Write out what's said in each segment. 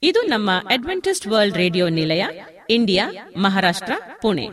ಇದು ನಮ್ಮ Adventist world radio ನಿಲಯ ಇಂಡಿಯಾ ಮಹಾರಾಷ್ಟ್ರ ಪುಣೆ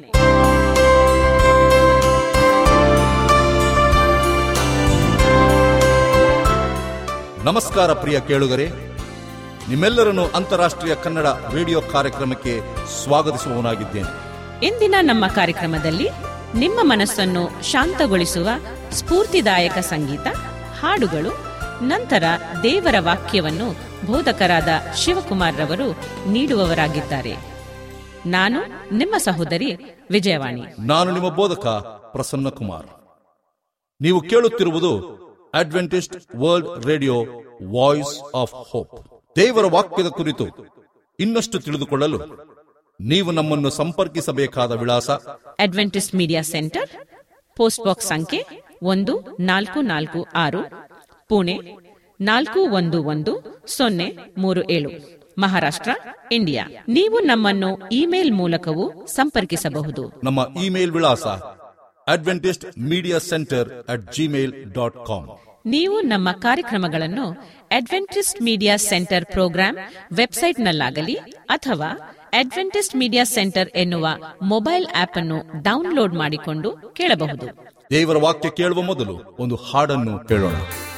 ನಮಸ್ಕಾರ ಪ್ರಿಯ ಕೇಳುಗರೆ ನಿಮ್ಮೆಲ್ಲರನ್ನು ಅಂತಾರಾಷ್ಟ್ರೀಯ ಕನ್ನಡ ರೇಡಿಯೋ ಕಾರ್ಯಕ್ರಮಕ್ಕೆ ಸ್ವಾಗತಿಸುವವನಾಗಿದ್ದೇನೆ ಇಂದಿನ ನಮ್ಮ ಕಾರ್ಯಕ್ರಮದಲ್ಲಿ ನಿಮ್ಮ ಮನಸ್ಸನ್ನು ಶಾಂತಗೊಳಿಸುವ ಸ್ಫೂರ್ತಿದಾಯಕ ಸಂಗೀತ ಹಾಡುಗಳು ನಂತರ ದೇವರ ವಾಕ್ಯವನ್ನು ಬೋಧಕರಾದ ಶಿವಕುಮಾರ್ ರವರು ನೀಡುವವರಾಗಿದ್ದಾರೆ ನಾನು ನಿಮ್ಮ ಸಹೋದರಿ ವಿಜಯವಾಣಿ ನಾನು ನಿಮ್ಮ ಬೋಧಕ ಪ್ರಸನ್ನ ಕುಮಾರ್ ನೀವು ಕೇಳುತ್ತಿರುವುದು Adventist world radio voice of hope ದೇವರ ವಾಕ್ಯದ ಕುರಿತು ಇನ್ನಷ್ಟು ತಿಳಿದುಕೊಳ್ಳಲು ನೀವು ನಮ್ಮನ್ನು ಸಂಪರ್ಕಿಸಬೇಕಾದ ವಿಳಾಸ Adventist media centre post box ಸಂಖ್ಯೆ ಒಂದು ನಾಲ್ಕು ನಾಲ್ಕು ಆರು ಪುಣೆ ನಾಲ್ಕು ಒಂದು ಒಂದು ಸೊನ್ನೆ ಮೂರು ಏಳು ಮಹಾರಾಷ್ಟ್ರ ಇಂಡಿಯಾ ನೀವು ನಮ್ಮನ್ನು ಇಮೇಲ್ ಮೂಲಕವೂ ಸಂಪರ್ಕಿಸಬಹುದು ನಮ್ಮ ಇಮೇಲ್ ವಿಳಾಸ Adventist media centre at Gmail dot com ನೀವು ನಮ್ಮ ಕಾರ್ಯಕ್ರಮಗಳನ್ನು ಅಡ್ವೆಂಟಿಸ್ಟ್ ಮೀಡಿಯಾ ಸೆಂಟರ್ ಪ್ರೋಗ್ರಾಂ ವೆಬ್ಸೈಟ್ನಲ್ಲಾಗಲಿ ಅಥವಾ ಅಡ್ವೆಂಟಿಸ್ಟ್ ಮೀಡಿಯಾ ಸೆಂಟರ್ ಎನ್ನುವ ಮೊಬೈಲ್ ಆಪ್ ಅನ್ನು ಡೌನ್ಲೋಡ್ ಮಾಡಿಕೊಂಡು ಕೇಳಬಹುದು ದೇವರ ವಾಕ್ಯ ಕೇಳುವ ಮೊದಲು ಒಂದು ಹಾಡನ್ನು ಕೇಳೋಣ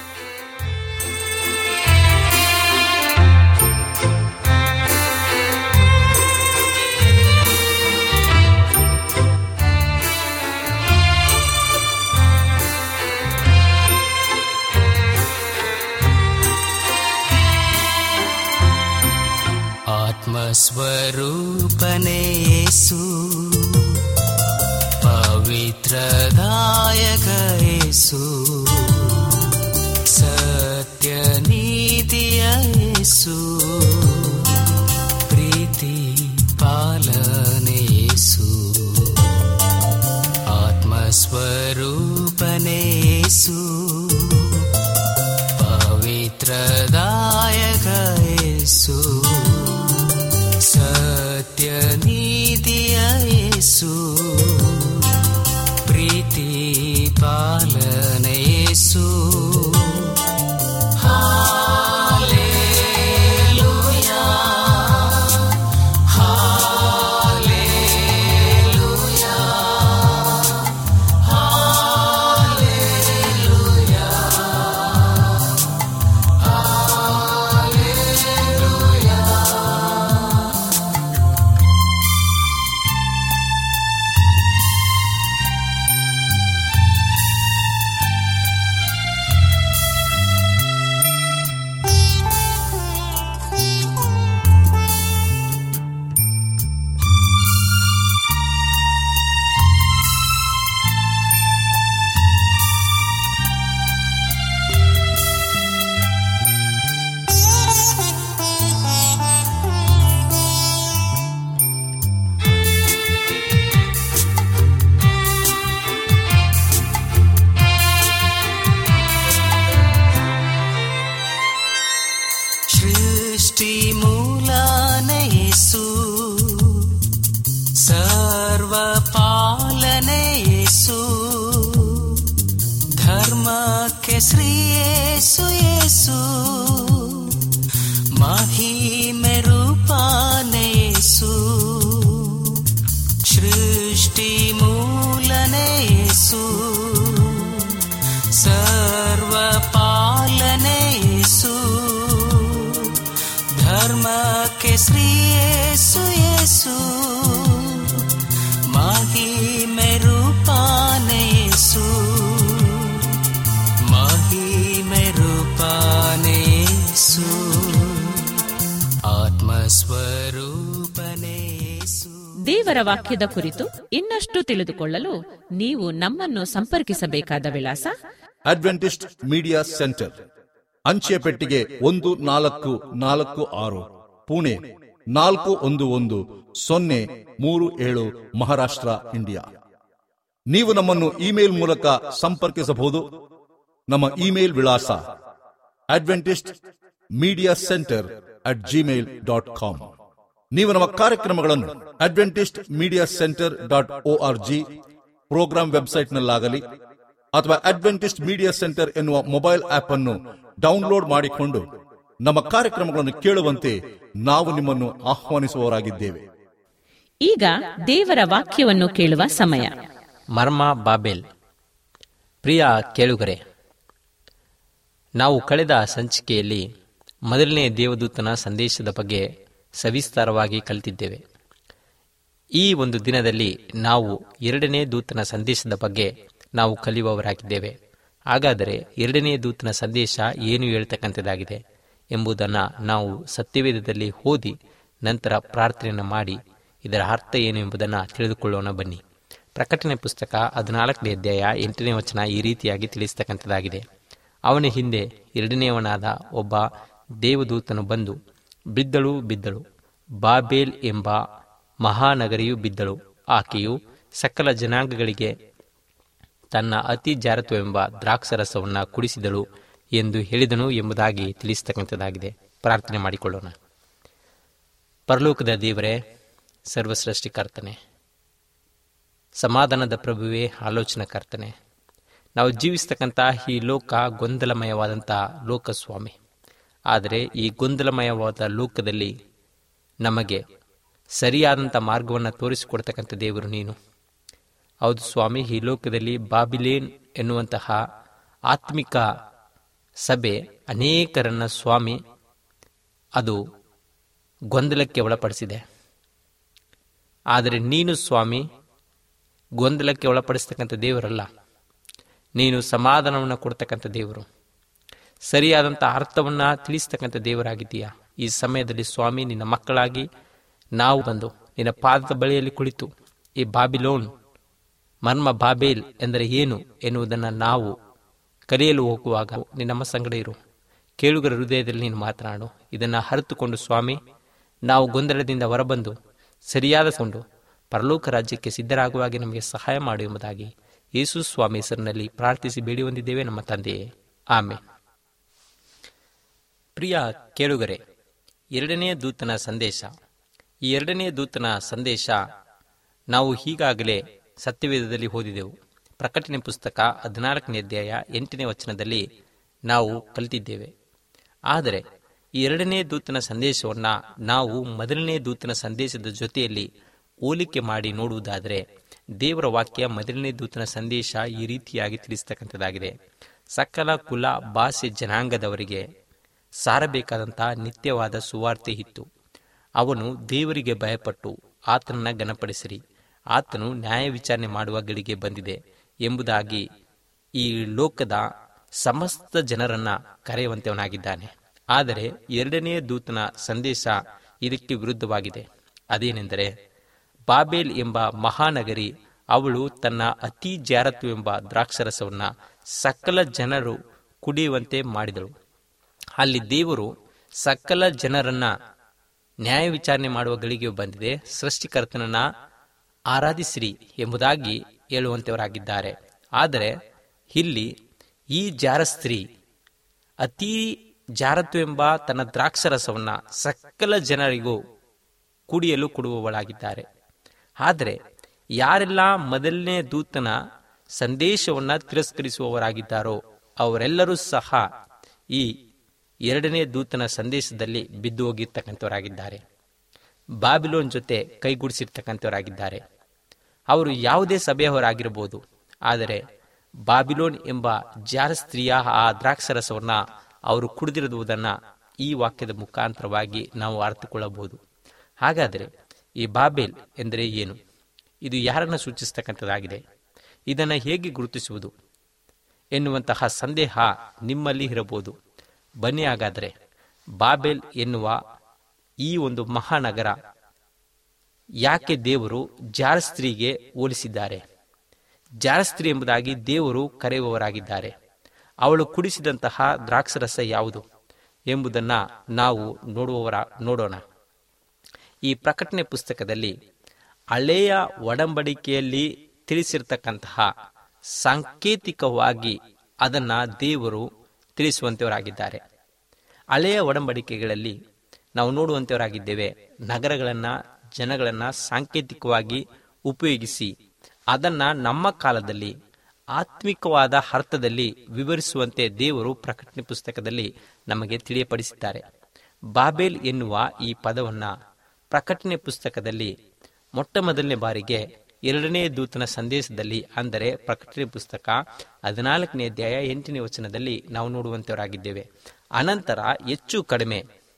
आत्मस्वरूपने येसु पवित्रदायक येसु सत्यनीतिय येसु प्रीति पालने येसु आत्मस्वरूपने येसु पवित्रदायक येसु सत्यनीतिय येसु प्रीति पालन येसु हालेलुया हालेलुया हालेलुया सृष्टिमूलाने येसु सर्वपालने येसु धर्म के श्री येसु येसु महिमे रूपाने येसु सृष्टिमूलने येसु सर्वपालने येसु धर्म के श्री येसु येसु महिमे रूपाने येसु महिमे रूपाने येसु आत्मस्वरूपने येसु ದೇವರ ವಾಕ್ಯದ ಕುರಿತು ಇನ್ನಷ್ಟು ತಿಳಿದುಕೊಳ್ಳಲು ನೀವು ನಮ್ಮನ್ನು ಸಂಪರ್ಕಿಸಬೇಕಾದ ವಿಳಾಸ ಅಡ್ವೆಂಟಿಸ್ಟ್ ಮೀಡಿಯಾ ಸೆಂಟರ್ ಅಂಚೆ ಪೆಟ್ಟಿಗೆ ಒಂದು ನಾಲ್ಕು ನಾಲ್ಕು ಆರು ಪುಣೆ ನಾಲ್ಕು ಒಂದು ಒಂದು ಸೊನ್ನೆ ಮೂರು ಏಳು ಮಹಾರಾಷ್ಟ್ರ ಇಂಡಿಯಾ ನೀವು ನಮ್ಮನ್ನು ಇಮೇಲ್ ಮೂಲಕ ಸಂಪರ್ಕಿಸಬಹುದು ನಮ್ಮ ಇಮೇಲ್ ವಿಳಾಸ Adventist media centre at Gmail dot com ನೀವು ನಮ್ಮ ಕಾರ್ಯಕ್ರಮಗಳನ್ನು Adventist media centre dot O R G programme ವೆಬ್ಸೈಟ್ನಲ್ಲಾಗಲಿ ಅಥವಾ ಅಡ್ವೆಂಟಿಸ್ಟ್ ಮೀಡಿಯಾ ಸೆಂಟರ್ ಎನ್ನುವ ಮೊಬೈಲ್ ಆಪ್ ಅನ್ನು ಡೌನ್ಲೋಡ್ ಮಾಡಿಕೊಂಡು ನಮ್ಮ ಕಾರ್ಯಕ್ರಮಗಳನ್ನು ಕೇಳುವಂತೆ ನಾವು ನಿಮ್ಮನ್ನು ಆಹ್ವಾನಿಸುವವರಾಗಿದ್ದೇವೆ ಈಗ ದೇವರ ವಾಕ್ಯವನ್ನು ಕೇಳುವ ಸಮಯ ಮರ್ಮ ಬಾಬೆಲ್ ಪ್ರಿಯ ಕೇಳುಗರೆ ನಾವು ಕಳೆದ ಸಂಚಿಕೆಯಲ್ಲಿ ಮೊದಲನೇ ದೇವದೂತನ ಸಂದೇಶದ ಬಗ್ಗೆ ಸವಿಸ್ತಾರವಾಗಿ ಕಲಿತಿದ್ದೇವೆ ಈ ಒಂದು ದಿನದಲ್ಲಿ ನಾವು ಎರಡನೇ ದೂತನ ಸಂದೇಶದ ಬಗ್ಗೆ ನಾವು ಕಲಿಯುವವರಾಗಿದ್ದೇವೆ ಹಾಗಾದರೆ ಎರಡನೇ ದೂತನ ಸಂದೇಶ ಏನು ಹೇಳ್ತಕ್ಕಂಥದ್ದಾಗಿದೆ ಎಂಬುದನ್ನು ನಾವು ಸತ್ಯವೇದದಲ್ಲಿ ಓದಿ ನಂತರ ಪ್ರಾರ್ಥನೆಯನ್ನು ಮಾಡಿ ಇದರ ಅರ್ಥ ಏನು ಎಂಬುದನ್ನು ತಿಳಿದುಕೊಳ್ಳೋಣ ಬನ್ನಿ ಪ್ರಕಟಣೆ ಪುಸ್ತಕ ಹದಿನಾಲ್ಕನೇ ಅಧ್ಯಾಯ ಎಂಟನೇ ವಚನ ಈ ರೀತಿಯಾಗಿ ತಿಳಿಸ್ತಕ್ಕಂಥದ್ದಾಗಿದೆ ಅವನ ಹಿಂದೆ ಎರಡನೆಯವನಾದ ಒಬ್ಬ ದೇವದೂತನು ಬಂದು ಬಿದ್ದಳು ಬಿದ್ದಳು ಬಾಬೇಲ್ ಎಂಬ ಮಹಾನಗರಿಯು ಬಿದ್ದಳು ಆಕೆಯು ಸಕಲ ಜನಾಂಗಗಳಿಗೆ ತನ್ನ ಅತಿ ಜಾರತ್ವವೆಂಬ ದ್ರಾಕ್ಷರಸವನ್ನು ಕುಡಿಸಿದಳು ಎಂದು ಹೇಳಿದನು ಎಂಬುದಾಗಿ ತಿಳಿಸ್ತಕ್ಕಂಥದ್ದಾಗಿದೆ ಪ್ರಾರ್ಥನೆ ಮಾಡಿಕೊಳ್ಳೋಣ ಪರಲೋಕದ ದೇವರೇ ಸರ್ವಸೃಷ್ಟಿಕರ್ತನೆ ಸಮಾಧಾನದ ಪ್ರಭುವೇ ಆಲೋಚನಕರ್ತನೆ ನಾವು ಜೀವಿಸ್ತಕ್ಕಂಥ ಈ ಲೋಕ ಗೊಂದಲಮಯವಾದಂಥ ಲೋಕಸ್ವಾಮಿ ಆದರೆ ಈ ಗೊಂದಲಮಯವಾದ ಲೋಕದಲ್ಲಿ ನಮಗೆ ಸರಿಯಾದಂಥ ಮಾರ್ಗವನ್ನು ತೋರಿಸಿಕೊಡ್ತಕ್ಕಂಥ ದೇವರು ನೀನು ಹೌದು ಸ್ವಾಮಿ ಈ ಲೋಕದಲ್ಲಿ ಬಾಬಿಲೇನ್ ಎನ್ನುವಂತಹ ಆತ್ಮಿಕ ಸಭೆ ಅನೇಕರನ್ನ ಸ್ವಾಮಿ ಅದು ಗೊಂದಲಕ್ಕೆ ಒಳಪಡಿಸಿದೆ ಆದರೆ ನೀನು ಸ್ವಾಮಿ ಗೊಂದಲಕ್ಕೆ ಒಳಪಡಿಸ್ತಕ್ಕಂಥ ದೇವರಲ್ಲ ನೀನು ಸಮಾಧಾನವನ್ನು ಕೊಡ್ತಕ್ಕಂಥ ದೇವರು ಸರಿಯಾದಂಥ ಅರ್ಥವನ್ನು ತಿಳಿಸ್ತಕ್ಕಂಥ ದೇವರಾಗಿದ್ದೀಯಾ ಈ ಸಮಯದಲ್ಲಿ ಸ್ವಾಮಿ ನಿನ್ನ ಮಕ್ಕಳಾಗಿ ನಾವು ಬಂದು ನಿನ್ನ ಪಾದದ ಬಳಿಯಲ್ಲಿ ಕುಳಿತು ಈ ಬಾಬಿಲೋನ್ ಮರ್ಮ ಬಾಬೇಲ್ ಎಂದರೆ ಏನು ಎನ್ನುವುದನ್ನು ನಾವು ಕಲಿಯಲು ಹೋಗುವಾಗ ನಿನ್ನ ನಮ್ಮ ಸಂಗಡ ಇರು ಕೇಳುಗರ ಹೃದಯದಲ್ಲಿ ನೀನು ಮಾತನಾಡು ಇದನ್ನು ಅರಿತುಕೊಂಡು ಸ್ವಾಮಿ ನಾವು ಗೊಂದಲದಿಂದ ಹೊರಬಂದು ಸರಿಯಾದ ಕೊಂಡು ಪರಲೋಕ ರಾಜ್ಯಕ್ಕೆ ಸಿದ್ಧರಾಗುವಾಗೆ ನಮಗೆ ಸಹಾಯ ಮಾಡು ಎಂಬುದಾಗಿ ಯೇಸು ಸ್ವಾಮಿ ಹೆಸರಿನಲ್ಲಿ ಪ್ರಾರ್ಥಿಸಿ ಬೇಡಿ ಹೊಂದಿದ್ದೇವೆ ನಮ್ಮ ತಂದೆಯೇ ಆಮೆ ಪ್ರಿಯ ಕೇಳುಗರೆ ಎರಡನೇ ದೂತನ ಸಂದೇಶ ಈ ಎರಡನೇ ದೂತನ ಸಂದೇಶ ನಾವು ಈಗಾಗಲೇ ಸತ್ಯವೇದದಲ್ಲಿ ಓದಿದೆವು ಪ್ರಕಟಣೆ ಪುಸ್ತಕ ಹದಿನಾಲ್ಕನೇ ಅಧ್ಯಾಯ ಎಂಟನೇ ವಚನದಲ್ಲಿ ನಾವು ಕಲಿತಿದ್ದೇವೆ ಆದರೆ ಈ ಎರಡನೇ ದೂತನ ಸಂದೇಶವನ್ನು ನಾವು ಮೊದಲನೇ ದೂತನ ಸಂದೇಶದ ಜೊತೆಯಲ್ಲಿ ಹೋಲಿಕೆ ಮಾಡಿ ನೋಡುವುದಾದರೆ ದೇವರ ವಾಕ್ಯ ಮೊದಲನೇ ದೂತನ ಸಂದೇಶ ಈ ರೀತಿಯಾಗಿ ತಿಳಿಸ್ತಕ್ಕಂಥದ್ದಾಗಿದೆ ಸಕಲ ಕುಲ ಭಾಷೆ ಜನಾಂಗದವರಿಗೆ ಸಾರಬೇಕಾದಂತಹ ನಿತ್ಯವಾದ ಸುವಾರ್ತೆ ಇತ್ತು ಅವನು ದೇವರಿಗೆ ಭಯಪಟ್ಟು ಆತನನ್ನ ಗನಪಡಿಸಿರಿ ಆತನು ನ್ಯಾಯ ವಿಚಾರಣೆ ಮಾಡುವ ಗಳಿಗೆ ಬಂದಿದೆ ಎಂಬುದಾಗಿ ಈ ಲೋಕದ ಸಮಸ್ತ ಜನರನ್ನ ಕರೆಯುವಂತವನಾಗಿದ್ದಾನೆ ಆದರೆ ಎರಡನೇ ದೂತನ ಸಂದೇಶ ಇದಕ್ಕೆ ವಿರುದ್ಧವಾಗಿದೆ ಅದೇನೆಂದರೆ ಬಾಬೇಲ್ ಎಂಬ ಮಹಾನಗರಿ ಅವಳು ತನ್ನ ಅತಿ ಜಾರತ್ವವೆಂಬ ದ್ರಾಕ್ಷರಸವನ್ನ ಸಕಲ ಜನರು ಕುಡಿಯುವಂತೆ ಮಾಡಿದಳು ಅಲ್ಲಿ ದೇವರು ಸಕಲ ಜನರನ್ನ ನ್ಯಾಯ ವಿಚಾರಣೆ ಮಾಡುವ ಗಳಿಗೆ ಬಂದಿದೆ ಸೃಷ್ಟಿಕರ್ತನನ್ನ ಆರಾಧಿಸಿರಿ ಎಂಬುದಾಗಿ ಹೇಳುವಂತವರಾಗಿದ್ದಾರೆ ಆದರೆ ಇಲ್ಲಿ ಈ ಜಾರ ಸ್ತ್ರೀ ಅತಿ ಜಾರತ್ವೆಂಬ ತನ್ನ ದ್ರಾಕ್ಷರಸವನ್ನ ಸಕಲ ಜನರಿಗೂ ಕುಡಿಯಲು ಕೊಡುವವಳಾಗಿದ್ದಾರೆ ಆದರೆ ಯಾರೆಲ್ಲ ಮೊದಲನೇ ದೂತನ ಸಂದೇಶವನ್ನ ತಿರಸ್ಕರಿಸುವವರಾಗಿದ್ದಾರೋ ಅವರೆಲ್ಲರೂ ಸಹ ಈ ಎರಡನೇ ದೂತನ ಸಂದೇಶದಲ್ಲಿ ಬಿದ್ದು ಹೋಗಿರ್ತಕ್ಕಂಥವರಾಗಿದ್ದಾರೆ ಬಾಬಿಲೋನ್ ಜೊತೆ ಕೈಗೂಡಿಸಿರ್ತಕ್ಕಂಥವರಾಗಿದ್ದಾರೆ ಅವರು ಯಾವುದೇ ಸಭೆಯವರಾಗಿರಬಹುದು ಆದರೆ ಬಾಬಿಲೋನ್ ಎಂಬ ಜಾರ ಸ್ತ್ರೀಯ ಆ ದ್ರಾಕ್ಷರಸವನ್ನ ಅವರು ಕುಡಿದಿರುವುದನ್ನು ಈ ವಾಕ್ಯದ ಮುಖಾಂತರವಾಗಿ ನಾವು ಅರ್ಥಕೊಳ್ಳಬಹುದು ಹಾಗಾದರೆ ಈ ಬಾಬೇಲ್ ಎಂದರೆ ಏನು ಇದು ಯಾರನ್ನು ಸೂಚಿಸ್ತಕ್ಕಂಥದ್ದಾಗಿದೆ ಇದನ್ನು ಹೇಗೆ ಗುರುತಿಸುವುದು ಎನ್ನುವಂತಹ ಸಂದೇಹ ನಿಮ್ಮಲ್ಲಿ ಇರಬಹುದು ಬನ್ನಿ ಹಾಗಾದರೆ ಬಾಬೆಲ್ ಎನ್ನುವ ಈ ಒಂದು ಮಹಾನಗರ ಯಾಕೆ ದೇವರು ಜಾರಸ್ತ್ರೀಗೆ ಹೋಲಿಸಿದ್ದಾರೆ ಜಾರಸ್ತ್ರೀ ಎಂಬುದಾಗಿ ದೇವರು ಕರೆಯುವವರಾಗಿದ್ದಾರೆ ಅವಳು ಕುಡಿಸಿದಂತಹ ದ್ರಾಕ್ಷರಸ ಯಾವುದು ಎಂಬುದನ್ನು ನಾವು ನೋಡುವವರ ನೋಡೋಣ ಈ ಪ್ರಕಟಣೆ ಪುಸ್ತಕದಲ್ಲಿ ಹಳೆಯ ಒಡಂಬಡಿಕೆಯಲ್ಲಿ ತಿಳಿಸಿರ್ತಕ್ಕಂತಹ ಸಾಂಕೇತಿಕವಾಗಿ ಅದನ್ನ ದೇವರು ತಿಳಿಸುವಂತವರಾಗಿದ್ದಾರೆ ಹಳೆಯ ಒಡಂಬಡಿಕೆಗಳಲ್ಲಿ ನಾವು ನೋಡುವಂತವರಾಗಿದ್ದೇವೆ ನಗರಗಳನ್ನ ಜನಗಳನ್ನ ಸಾಂಕೇತಿಕವಾಗಿ ಉಪಯೋಗಿಸಿ ಅದನ್ನ ನಮ್ಮ ಕಾಲದಲ್ಲಿ ಆತ್ಮಿಕವಾದ ಅರ್ಥದಲ್ಲಿ ವಿವರಿಸುವಂತೆ ದೇವರು ಪ್ರಕಟಣೆ ಪುಸ್ತಕದಲ್ಲಿ ನಮಗೆ ತಿಳಿಯಪಡಿಸಿದ್ದಾರೆ ಬಾಬೇಲ್ ಎನ್ನುವ ಈ ಪದವನ್ನ ಪ್ರಕಟಣೆ ಪುಸ್ತಕದಲ್ಲಿ ಮೊಟ್ಟ ಮೊದಲನೇ ಬಾರಿಗೆ ಎರಡನೇ ದೂತನ ಸಂದೇಶದಲ್ಲಿ ಅಂದರೆ ಪ್ರಕಟಣೆ ಪುಸ್ತಕ ಹದಿನಾಲ್ಕನೇ ಅಧ್ಯಾಯ ಎಂಟನೇ ವಚನದಲ್ಲಿ ನಾವು ನೋಡುವಂತವರಾಗಿದ್ದೇವೆ ಅನಂತರ ಹೆಚ್ಚು ಕಡಿಮೆ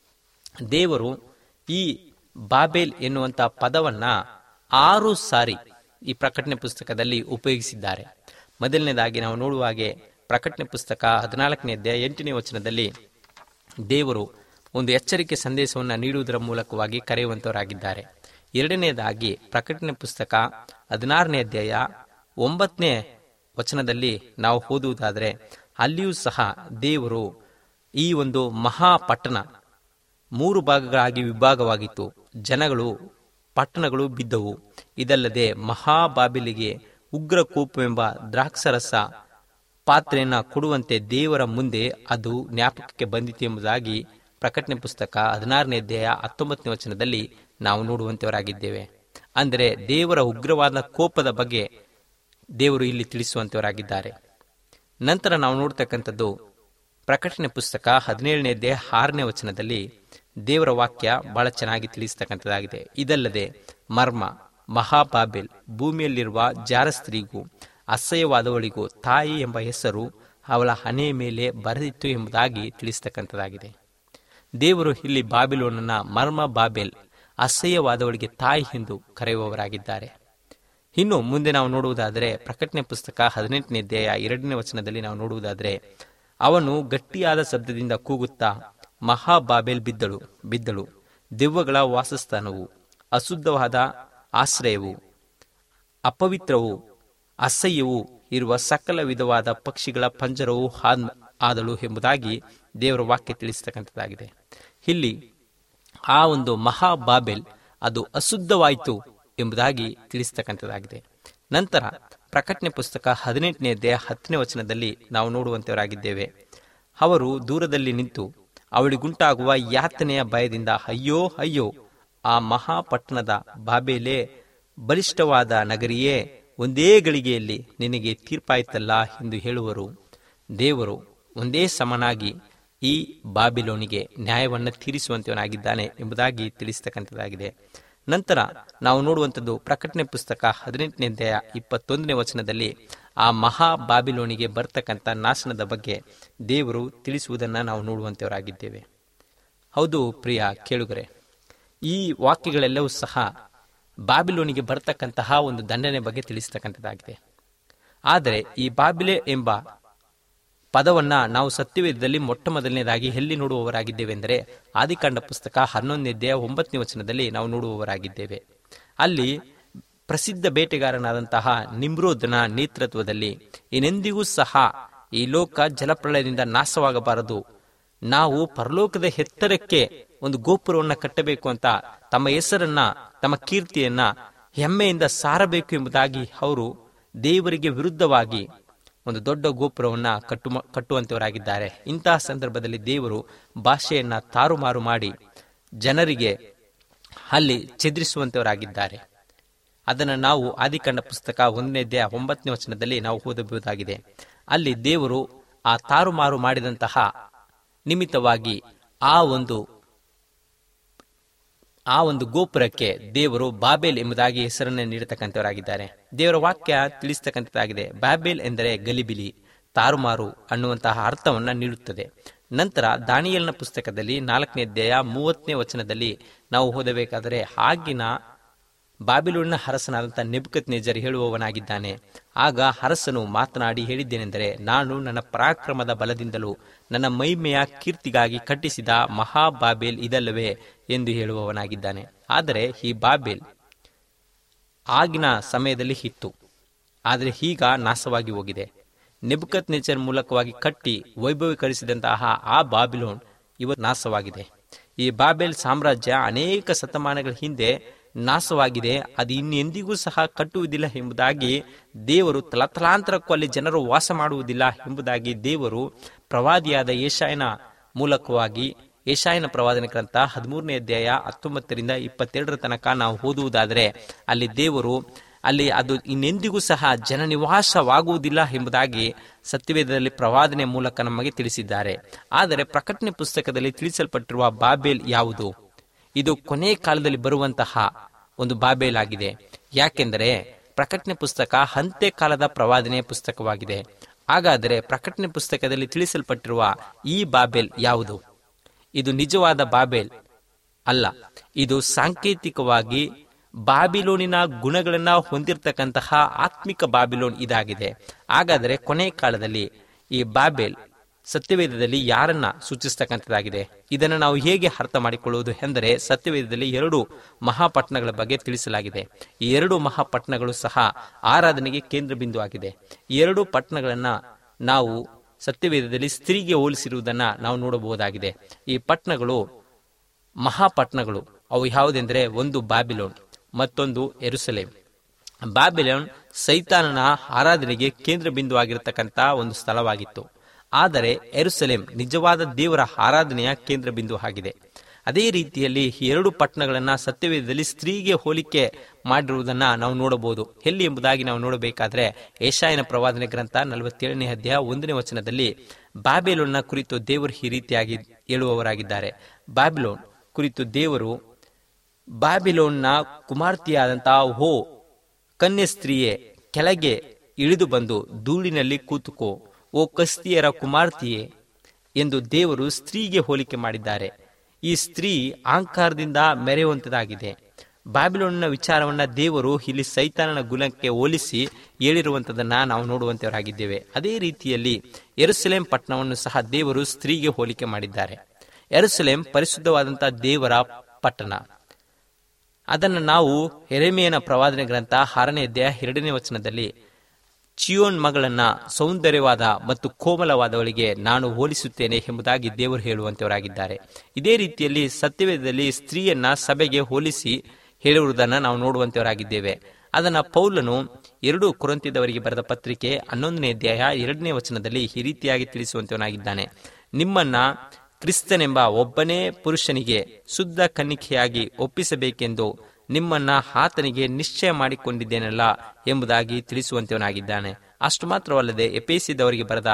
ದೇವರು ಈ ಬಾಬೇಲ್ ಎನ್ನುವಂತ ಪದವನ್ನ ಆರು ಸಾರಿ ಈ ಪ್ರಕಟಣೆ ಪುಸ್ತಕದಲ್ಲಿ ಉಪಯೋಗಿಸಿದ್ದಾರೆ ಮೊದಲನೇದಾಗಿ ನಾವು ನೋಡುವ ಹಾಗೆ ಪ್ರಕಟಣೆ ಪುಸ್ತಕ ಹದಿನಾಲ್ಕನೇ ಅಧ್ಯಾಯ ಎಂಟನೇ ವಚನದಲ್ಲಿ ದೇವರು ಒಂದು ಎಚ್ಚರಿಕೆ ಸಂದೇಶವನ್ನು ನೀಡುವುದರ ಮೂಲಕವಾಗಿ ಕರೆಯುವಂತವರಾಗಿದ್ದಾರೆ ಎರಡನೇದಾಗಿ ಪ್ರಕಟಣೆ ಪುಸ್ತಕ ಹದಿನಾರನೇ ಅಧ್ಯಾಯ ಒಂಬತ್ತನೇ ವಚನದಲ್ಲಿ ನಾವು ಓದುವುದಾದರೆ ಅಲ್ಲಿಯೂ ಸಹ ದೇವರು ಈ ಒಂದು ಮಹಾಪಟ್ಟಣ ಮೂರು ಭಾಗಗಳಾಗಿ ವಿಭಾಗವಾಗಿತ್ತು ಜನಗಳು ಪಟ್ಟಣಗಳು ಬಿದ್ದವು ಇದಲ್ಲದೆ ಮಹಾಬಾಬಿಲಿಗೆ ಉಗ್ರ ಕೋಪವೆಂಬ ದ್ರಾಕ್ಷರಸ ಪಾತ್ರೆಯನ್ನ ಕೊಡುವಂತೆ ದೇವರ ಮುಂದೆ ಅದು ಜ್ಞಾಪಕಕ್ಕೆ ಬಂದಿತು ಎಂಬುದಾಗಿ ಪ್ರಕಟಣೆ ಪುಸ್ತಕ ಹದಿನಾರನೇ ಅಧ್ಯಾಯ ಹತ್ತೊಂಬತ್ತನೇ ವಚನದಲ್ಲಿ ನಾವು ನೋಡುವಂತವರಾಗಿದ್ದೇವೆ ಅಂದರೆ ದೇವರ ಉಗ್ರವಾದ ಕೋಪದ ಬಗ್ಗೆ ದೇವರು ಇಲ್ಲಿ ತಿಳಿಸುವಂತವರಾಗಿದ್ದಾರೆ ನಂತರ ನಾವು ನೋಡ್ತಕ್ಕಂಥದ್ದು ಪ್ರಕಟಣೆ ಪುಸ್ತಕ ಹದಿನೇಳನೇ ಅಧ್ಯಾಯ ಆರನೇ ವಚನದಲ್ಲಿ ದೇವರ ವಾಕ್ಯ ಬಹಳ ಚೆನ್ನಾಗಿ ತಿಳಿಸ್ತಕ್ಕಂಥದ್ದಾಗಿದೆ ಇದಲ್ಲದೆ ಮರ್ಮ ಮಹಾಬಾಬೆಲ್ ಭೂಮಿಯಲ್ಲಿರುವ ಜಾರ ಸ್ತ್ರೀಗೂ ಅಸಹ್ಯವಾದವಳಿಗೂ ತಾಯಿ ಎಂಬ ಹೆಸರು ಅವಳ ಹಣೆಯ ಮೇಲೆ ಬರೆದಿತ್ತು ಎಂಬುದಾಗಿ ತಿಳಿಸ್ತಕ್ಕಂಥದ್ದಾಗಿದೆ ದೇವರು ಇಲ್ಲಿ ಬಾಬಿಲೋನನ್ನ ಮರ್ಮ ಬಾಬೆಲ್ ಅಸಹ್ಯವಾದವಳಿಗೆ ತಾಯಿ ಎಂದು ಕರೆಯುವವರಾಗಿದ್ದಾರೆ ಇನ್ನು ಮುಂದೆ ನಾವು ನೋಡುವುದಾದರೆ ಪ್ರಕಟಣೆ ಪುಸ್ತಕ ಹದಿನೆಂಟನೇ ಅಧ್ಯಾಯ ಎರಡನೇ ವಚನದಲ್ಲಿ ನಾವು ನೋಡುವುದಾದರೆ ಅವನು ಗಟ್ಟಿಯಾದ ಶಬ್ದದಿಂದ ಕೂಗುತ್ತಾ ಮಹಾಬಾಬೆಲ್ ಬಿದ್ದಳು ಬಿದ್ದಳು ದೆವ್ವಗಳ ವಾಸಸ್ಥಾನವು ಅಶುದ್ಧವಾದ ಆಶ್ರಯವು ಅಪವಿತ್ರವು ಅಸಹ್ಯವು ಇರುವ ಸಕಲ ವಿಧವಾದ ಪಕ್ಷಿಗಳ ಪಂಜರವು ಹಾದ್- ಆದಳು ಎಂಬುದಾಗಿ ದೇವರ ವಾಕ್ಯ ತಿಳಿಸ್ತಕ್ಕಂಥದ್ದಾಗಿದೆ ಇಲ್ಲಿ ಆ ಒಂದು ಮಹಾಬಾಬೆಲ್ ಅದು ಅಶುದ್ಧವಾಯಿತು ಎಂಬುದಾಗಿ ತಿಳಿಸ್ತಕ್ಕಂಥದ್ದಾಗಿದೆ ನಂತರ ಪ್ರಕಟಣೆ ಪುಸ್ತಕ ಹದಿನೆಂಟನೇ ಅಧ್ಯಾಯ ಹತ್ತನೇ ವಚನದಲ್ಲಿ ನಾವು ನೋಡುವಂತವರಾಗಿದ್ದೇವೆ ಅವರು ದೂರದಲ್ಲಿ ನಿಂತು ಅವಳಿಗುಂಟಾಗುವ ಯಾತನೆಯ ಭಯದಿಂದ ಅಯ್ಯೋ ಅಯ್ಯೋ ಆ ಮಹಾಪಟ್ಟಣದ ಬಾಬೇಲೆ ಬಲಿಷ್ಠವಾದ ನಗರಿಯೇ ಒಂದೇ ಗಳಿಗೆಯಲ್ಲಿ ನಿನಗೆ ತೀರ್ಪಾಯ್ತಲ್ಲ ಎಂದು ಹೇಳುವರು ದೇವರು ಒಂದೇ ಸಮನಾಗಿ ಈ ಬಾಬಿಲೋನಿಗೆ ನ್ಯಾಯವನ್ನು ತೀರಿಸುವಂತವನಾಗಿದ್ದಾನೆ ಎಂಬುದಾಗಿ ತಿಳಿಸ್ತಕ್ಕಂಥದ್ದಾಗಿದೆ ನಂತರ ನಾವು ನೋಡುವಂಥದ್ದು ಪ್ರಕಟಣೆ ಪುಸ್ತಕ ಹದಿನೆಂಟನೇ ಅಧ್ಯಾಯ ಇಪ್ಪತ್ತೊಂದನೇ ವಚನದಲ್ಲಿ ಆ ಮಹಾ ಬಾಬಿಲೋನಿಗೆ ಬರ್ತಕ್ಕಂಥ ನಾಶನದ ಬಗ್ಗೆ ದೇವರು ತಿಳಿಸುವುದನ್ನು ನಾವು ನೋಡುವಂತವರಾಗಿದ್ದೇವೆ ಹೌದು ಪ್ರಿಯ ಕೇಳುಗರೆ ಈ ವಾಕ್ಯಗಳೆಲ್ಲವೂ ಸಹ ಬಾಬಿಲೋನಿಗೆ ಬರ್ತಕ್ಕಂತಹ ಒಂದು ದಂಡನೆ ಬಗ್ಗೆ ತಿಳಿಸ್ತಕ್ಕಂಥದ್ದಾಗಿದೆ ಆದರೆ ಈ ಬಾಬಿಲೆ ಎಂಬ ಪದವನ್ನ ನಾವು ಸತ್ಯವೇದದಲ್ಲಿ ಮೊಟ್ಟ ಮೊದಲನೇದಾಗಿ ಎಲ್ಲಿ ನೋಡುವವರಾಗಿದ್ದೇವೆ ಎಂದರೆ ಆದಿಕಾಂಡ ಪುಸ್ತಕ ಹನ್ನೊಂದನೇ ಅಧ್ಯಾಯ ಒಂಬತ್ತನೇ ವಚನದಲ್ಲಿ ನಾವು ನೋಡುವವರಾಗಿದ್ದೇವೆ ಅಲ್ಲಿ ಪ್ರಸಿದ್ಧ ಬೇಟೆಗಾರನಾದಂತಹ ನಿಮ್ರೋದನ ನೇತೃತ್ವದಲ್ಲಿ ಇನ್ನೆಂದಿಗೂ ಸಹ ಈ ಲೋಕ ಜಲಪ್ರಳಯದಿಂದ ನಾಶವಾಗಬಾರದು ನಾವು ಪರಲೋಕದ ಎತ್ತರಕ್ಕೆ ಒಂದು ಗೋಪುರವನ್ನ ಕಟ್ಟಬೇಕು ಅಂತ ತಮ್ಮ ಹೆಸರನ್ನ ತಮ್ಮ ಕೀರ್ತಿಯನ್ನ ಹೆಮ್ಮೆಯಿಂದ ಸಾರಬೇಕು ಎಂಬುದಾಗಿ ಅವರು ದೇವರಿಗೆ ವಿರುದ್ಧವಾಗಿ ಒಂದು ದೊಡ್ಡ ಗೋಪುರವನ್ನ ಕಟ್ಟು ಕಟ್ಟುವಂತವರಾಗಿದ್ದಾರೆ ಇಂತಹ ಸಂದರ್ಭದಲ್ಲಿ ದೇವರು ಭಾಷೆಯನ್ನ ತಾರುಮಾರು ಮಾಡಿ ಜನರಿಗೆ ಅಲ್ಲಿ ಚೆದರಿಸುವಂತವರಾಗಿದ್ದಾರೆ ಅದನ್ನು ನಾವು ಆದಿಕಾಂಡ ಪುಸ್ತಕ ಒಂದನೇ ಅಧ್ಯಾಯ ಒಂಬತ್ತನೇ ವಚನದಲ್ಲಿ ನಾವು ಓದಬಹುದಾಗಿದೆ ಅಲ್ಲಿ ದೇವರು ಆ ತಾರುಮಾರು ಮಾಡಿದಂತಹ ನಿಮಿತ್ತವಾಗಿ ಆ ಒಂದು ಆ ಒಂದು ಗೋಪುರಕ್ಕೆ ದೇವರು ಬಾಬೇಲ್ ಎಂಬುದಾಗಿ ಹೆಸರನ್ನು ನೀಡತಕ್ಕಂಥವರಾಗಿದ್ದಾರೆ ದೇವರ ವಾಕ್ಯ ತಿಳಿಸ್ತಕ್ಕಂಥದ್ದಾಗಿದೆ ಬಾಬೇಲ್ ಎಂದರೆ ಗಲಿಬಿಲಿ ತಾರುಮಾರು ಅನ್ನುವಂತಹ ಅರ್ಥವನ್ನ ನೀಡುತ್ತದೆ ನಂತರ ದಾನಿಯಲ್ನ ಪುಸ್ತಕದಲ್ಲಿ ನಾಲ್ಕನೇ ಅಧ್ಯಾಯ ಮೂವತ್ತನೇ ವಚನದಲ್ಲಿ ನಾವು ಓದಬೇಕಾದರೆ ಆಗಿನ ಬಾಬಿಲೋನ್ನ ಅರಸನಾದಂಥ ನೆಬುಕತ್ ನೇಜರ್ ಹೇಳುವವನಾಗಿದ್ದಾನೆ ಆಗ ಅರಸನು ಮಾತನಾಡಿ ಹೇಳಿದ್ದೇನೆಂದರೆ ನಾನು ನನ್ನ ಪರಾಕ್ರಮದ ಬಲದಿಂದಲೂ ನನ್ನ ಮೈಮೆಯ ಕೀರ್ತಿಗಾಗಿ ಕಟ್ಟಿಸಿದ ಮಹಾ ಬಾಬೇಲ್ ಇದಲ್ಲವೇ ಎಂದು ಹೇಳುವವನಾಗಿದ್ದಾನೆ ಆದರೆ ಈ ಬಾಬೇಲ್ ಆಗಿನ ಸಮಯದಲ್ಲಿ ಇತ್ತು ಆದರೆ ಈಗ ನಾಶವಾಗಿ ಹೋಗಿದೆ ನೆಬುಕತ್ ನೇಚರ್ ಮೂಲಕವಾಗಿ ಕಟ್ಟಿ ವೈಭವೀಕರಿಸಿದಂತಹ ಆ ಬಾಬಿಲೋನ್ ಇವತ್ತು ನಾಶವಾಗಿದೆ ಈ ಬಾಬೆಲ್ ಸಾಮ್ರಾಜ್ಯ ಅನೇಕ ಶತಮಾನಗಳ ಹಿಂದೆ ನಾಶವಾಗಿದೆ ಅದು ಇನ್ನೆಂದಿಗೂ ಸಹ ಕಟ್ಟುವುದಿಲ್ಲ ಎಂಬುದಾಗಿ ದೇವರು ತಲತಲಾಂತರಕ್ಕೂ ಅಲ್ಲಿ ಜನರು ವಾಸ ಮಾಡುವುದಿಲ್ಲ ಎಂಬುದಾಗಿ ದೇವರು ಪ್ರವಾದಿಯಾದ ಏಷಾಯನ ಮೂಲಕವಾಗಿ ಏಷಾಯನ ಪ್ರವಾದನ ಗ್ರಂಥ ಹದಿಮೂರನೇ ಅಧ್ಯಾಯ ಹತ್ತೊಂಬತ್ತರಿಂದ ಇಪ್ಪತ್ತೆರಡರ ತನಕ ನಾವು ಓದುವುದಾದರೆ ಅಲ್ಲಿ ದೇವರು ಅಲ್ಲಿ ಅದು ಇನ್ನೆಂದಿಗೂ ಸಹ ಜನನಿವಾಸವಾಗುವುದಿಲ್ಲ ಎಂಬುದಾಗಿ ಸತ್ಯವೇದದಲ್ಲಿ ಪ್ರವಾದನೆ ಮೂಲಕ ನಮಗೆ ತಿಳಿಸಿದ್ದಾರೆ ಆದರೆ ಪ್ರಕಟಣೆ ಪುಸ್ತಕದಲ್ಲಿ ತಿಳಿಸಲ್ಪಟ್ಟಿರುವ ಬಾಬೇಲ್ ಯಾವುದು ಇದು ಕೊನೆ ಕಾಲದಲ್ಲಿ ಬರುವಂತಹ ಒಂದು ಬಾಬೇಲ್ ಆಗಿದೆ ಯಾಕೆಂದರೆ ಪ್ರಕಟಣೆ ಪುಸ್ತಕ ಅಂತ್ಯ ಕಾಲದ ಪ್ರವಾದನೆಯ ಪುಸ್ತಕವಾಗಿದೆ ಹಾಗಾದರೆ ಪ್ರಕಟಣೆ ಪುಸ್ತಕದಲ್ಲಿ ತಿಳಿಸಲ್ಪಟ್ಟಿರುವ ಈ ಬಾಬೇಲ್ ಯಾವುದು ಇದು ನಿಜವಾದ ಬಾಬೇಲ್ ಅಲ್ಲ ಇದು ಸಾಂಕೇತಿಕವಾಗಿ ಬಾಬಿಲೋನಿನ ಗುಣಗಳನ್ನ ಹೊಂದಿರತಕ್ಕಂತಹ ಆತ್ಮಿಕ ಬಾಬಿಲೋನ್ ಇದಾಗಿದೆ ಹಾಗಾದರೆ ಕೊನೆ ಕಾಲದಲ್ಲಿ ಈ ಬಾಬೇಲ್ ಸತ್ಯವೇದದಲ್ಲಿ ಯಾರನ್ನ ಸೂಚಿಸ್ತಕ್ಕಂಥದ್ದಾಗಿದೆ ಇದನ್ನು ನಾವು ಹೇಗೆ ಅರ್ಥ ಮಾಡಿಕೊಳ್ಳುವುದು ಎಂದರೆ ಸತ್ಯವೇದದಲ್ಲಿ ಎರಡು ಮಹಾಪಟ್ಟಣಗಳ ಬಗ್ಗೆ ತಿಳಿಸಲಾಗಿದೆ ಈ ಎರಡು ಮಹಾಪಟ್ಟಣಗಳು ಸಹ ಆರಾಧನೆಗೆ ಕೇಂದ್ರ ಬಿಂದು ಆಗಿದೆ ಈ ಎರಡು ಪಟ್ಟಣಗಳನ್ನ ನಾವು ಸತ್ಯವೇದದಲ್ಲಿ ಸ್ತ್ರೀಗೆ ಹೋಲಿಸಿರುವುದನ್ನ ನಾವು ನೋಡಬಹುದಾಗಿದೆ ಈ ಪಟ್ಟಣಗಳು ಮಹಾಪಟ್ಟಣಗಳು ಅವು ಯಾವುದೆಂದರೆ ಒಂದು ಬಾಬಿಲೋನ್ ಮತ್ತೊಂದು ಎರುಸಲೇಮ್ ಬಾಬಿಲೋನ್ ಸೈತಾನನ ಆರಾಧನೆಗೆ ಕೇಂದ್ರ ಬಿಂದು ಆಗಿರತಕ್ಕಂಥ ಒಂದು ಸ್ಥಳವಾಗಿತ್ತು ಆದರೆ ಎರುಸಲೇಮ್ ನಿಜವಾದ ದೇವರ ಆರಾಧನೆಯ ಕೇಂದ್ರ ಬಿಂದು ಆಗಿದೆ ಅದೇ ರೀತಿಯಲ್ಲಿ ಈ ಎರಡು ಪಟ್ಟಣಗಳನ್ನ ಸತ್ಯವೇದದಲ್ಲಿ ಸ್ತ್ರೀಗೆ ಹೋಲಿಕೆ ಮಾಡಿರುವುದನ್ನ ನಾವು ನೋಡಬಹುದು ಎಲ್ಲಿ ಎಂಬುದಾಗಿ ನಾವು ನೋಡಬೇಕಾದ್ರೆ ಏಷಾಯನ ಪ್ರವಾದನೆ ಗ್ರಂಥ ನಲವತ್ತೇಳನೇ ಅಧ್ಯಾಯ ಒಂದನೇ ವಚನದಲ್ಲಿ ಬಾಬಿಲೋನ್ನ ಕುರಿತು ದೇವರು ಈ ರೀತಿಯಾಗಿ ಹೇಳುವವರಾಗಿದ್ದಾರೆ ಬಾಬಿಲೋನ್ ಕುರಿತು ದೇವರು ಬಾಬಿಲೋನ್ನ ಕುಮಾರ್ತಿಯಾದಂತಹ ಹೋ ಕನ್ಯೆ ಸ್ತ್ರೀಯೇ ಕೆಳಗೆ ಇಳಿದು ಬಂದು ಧೂಳಿನಲ್ಲಿ ಕೂತುಕೋ ಓ ಕಸ್ತಿಯರ ಕುಮಾರ್ತಿಯೇ ಎಂದು ದೇವರು ಸ್ತ್ರೀಗೆ ಹೋಲಿಕೆ ಮಾಡಿದ್ದಾರೆ ಈ ಸ್ತ್ರೀ ಅಹಂಕಾರದಿಂದ ಮೆರೆಯುವಂತದಾಗಿದೆ ಬಾಬಿಲೋನ್ನ ವಿಚಾರವನ್ನ ದೇವರು ಇಲ್ಲಿ ಸೈತಾನನ ಗುಣಕ್ಕೆ ಹೋಲಿಸಿ ಹೇಳಿರುವಂತದನ್ನ ನಾವು ನೋಡುವಂತವರಾಗಿದ್ದೇವೆ ಅದೇ ರೀತಿಯಲ್ಲಿ ಎರುಸಲೇಂ ಪಟ್ಟಣವನ್ನು ಸಹ ದೇವರು ಸ್ತ್ರೀಗೆ ಹೋಲಿಕೆ ಮಾಡಿದ್ದಾರೆ ಎರುಸಲೇಂ ಪರಿಶುದ್ಧವಾದಂತಹ ದೇವರ ಪಟ್ಟಣ ಅದನ್ನು ನಾವು ಎರೆಮೆಯನ ಪ್ರವಾದನೆ ಗ್ರಂಥ ಆರನೇ ಅಧ್ಯಾಯ ಎರಡನೇ ವಚನದಲ್ಲಿ ಚಿಯೋನ್ ಮಗಳನ್ನ ಸೌಂದರ್ಯವಾದ ಮತ್ತು ಕೋಮಲವಾದವಳಿಗೆ ನಾನು ಹೋಲಿಸುತ್ತೇನೆ ಎಂಬುದಾಗಿ ದೇವರು ಹೇಳುವಂತವರಾಗಿದ್ದಾರೆ ಇದೇ ರೀತಿಯಲ್ಲಿ ಸತ್ಯವೇದದಲ್ಲಿ ಸ್ತ್ರೀಯನ್ನ ಸಭೆಗೆ ಹೋಲಿಸಿ ಹೇಳುವುದನ್ನು ನಾವು ನೋಡುವಂತವರಾಗಿದ್ದೇವೆ ಅದನ್ನ ಪೌಲನು ಎರಡು ಕುರಂತಿದವರಿಗೆ ಬರೆದ ಪತ್ರಿಕೆ ಹನ್ನೊಂದನೇ ಅಧ್ಯಾಯ ಎರಡನೇ ವಚನದಲ್ಲಿ ಈ ರೀತಿಯಾಗಿ ತಿಳಿಸುವಂತವನಾಗಿದ್ದಾನೆ ನಿಮ್ಮನ್ನ ಕ್ರಿಸ್ತನೆಂಬ ಒಬ್ಬನೇ ಪುರುಷನಿಗೆ ಶುದ್ಧ ಕನ್ನಿಕೆಯಾಗಿ ಒಪ್ಪಿಸಬೇಕೆಂದು ನಿಮ್ಮನ್ನ ಆತನಿಗೆ ನಿಶ್ಚಯ ಮಾಡಿಕೊಂಡಿದ್ದೇನಲ್ಲ ಎಂಬುದಾಗಿ ತಿಳಿಸುವಂತವನಾಗಿದ್ದಾನೆ ಅಷ್ಟು ಮಾತ್ರವಲ್ಲದೆ ಎಪೇಸಿದವರಿಗೆ ಬರೆದ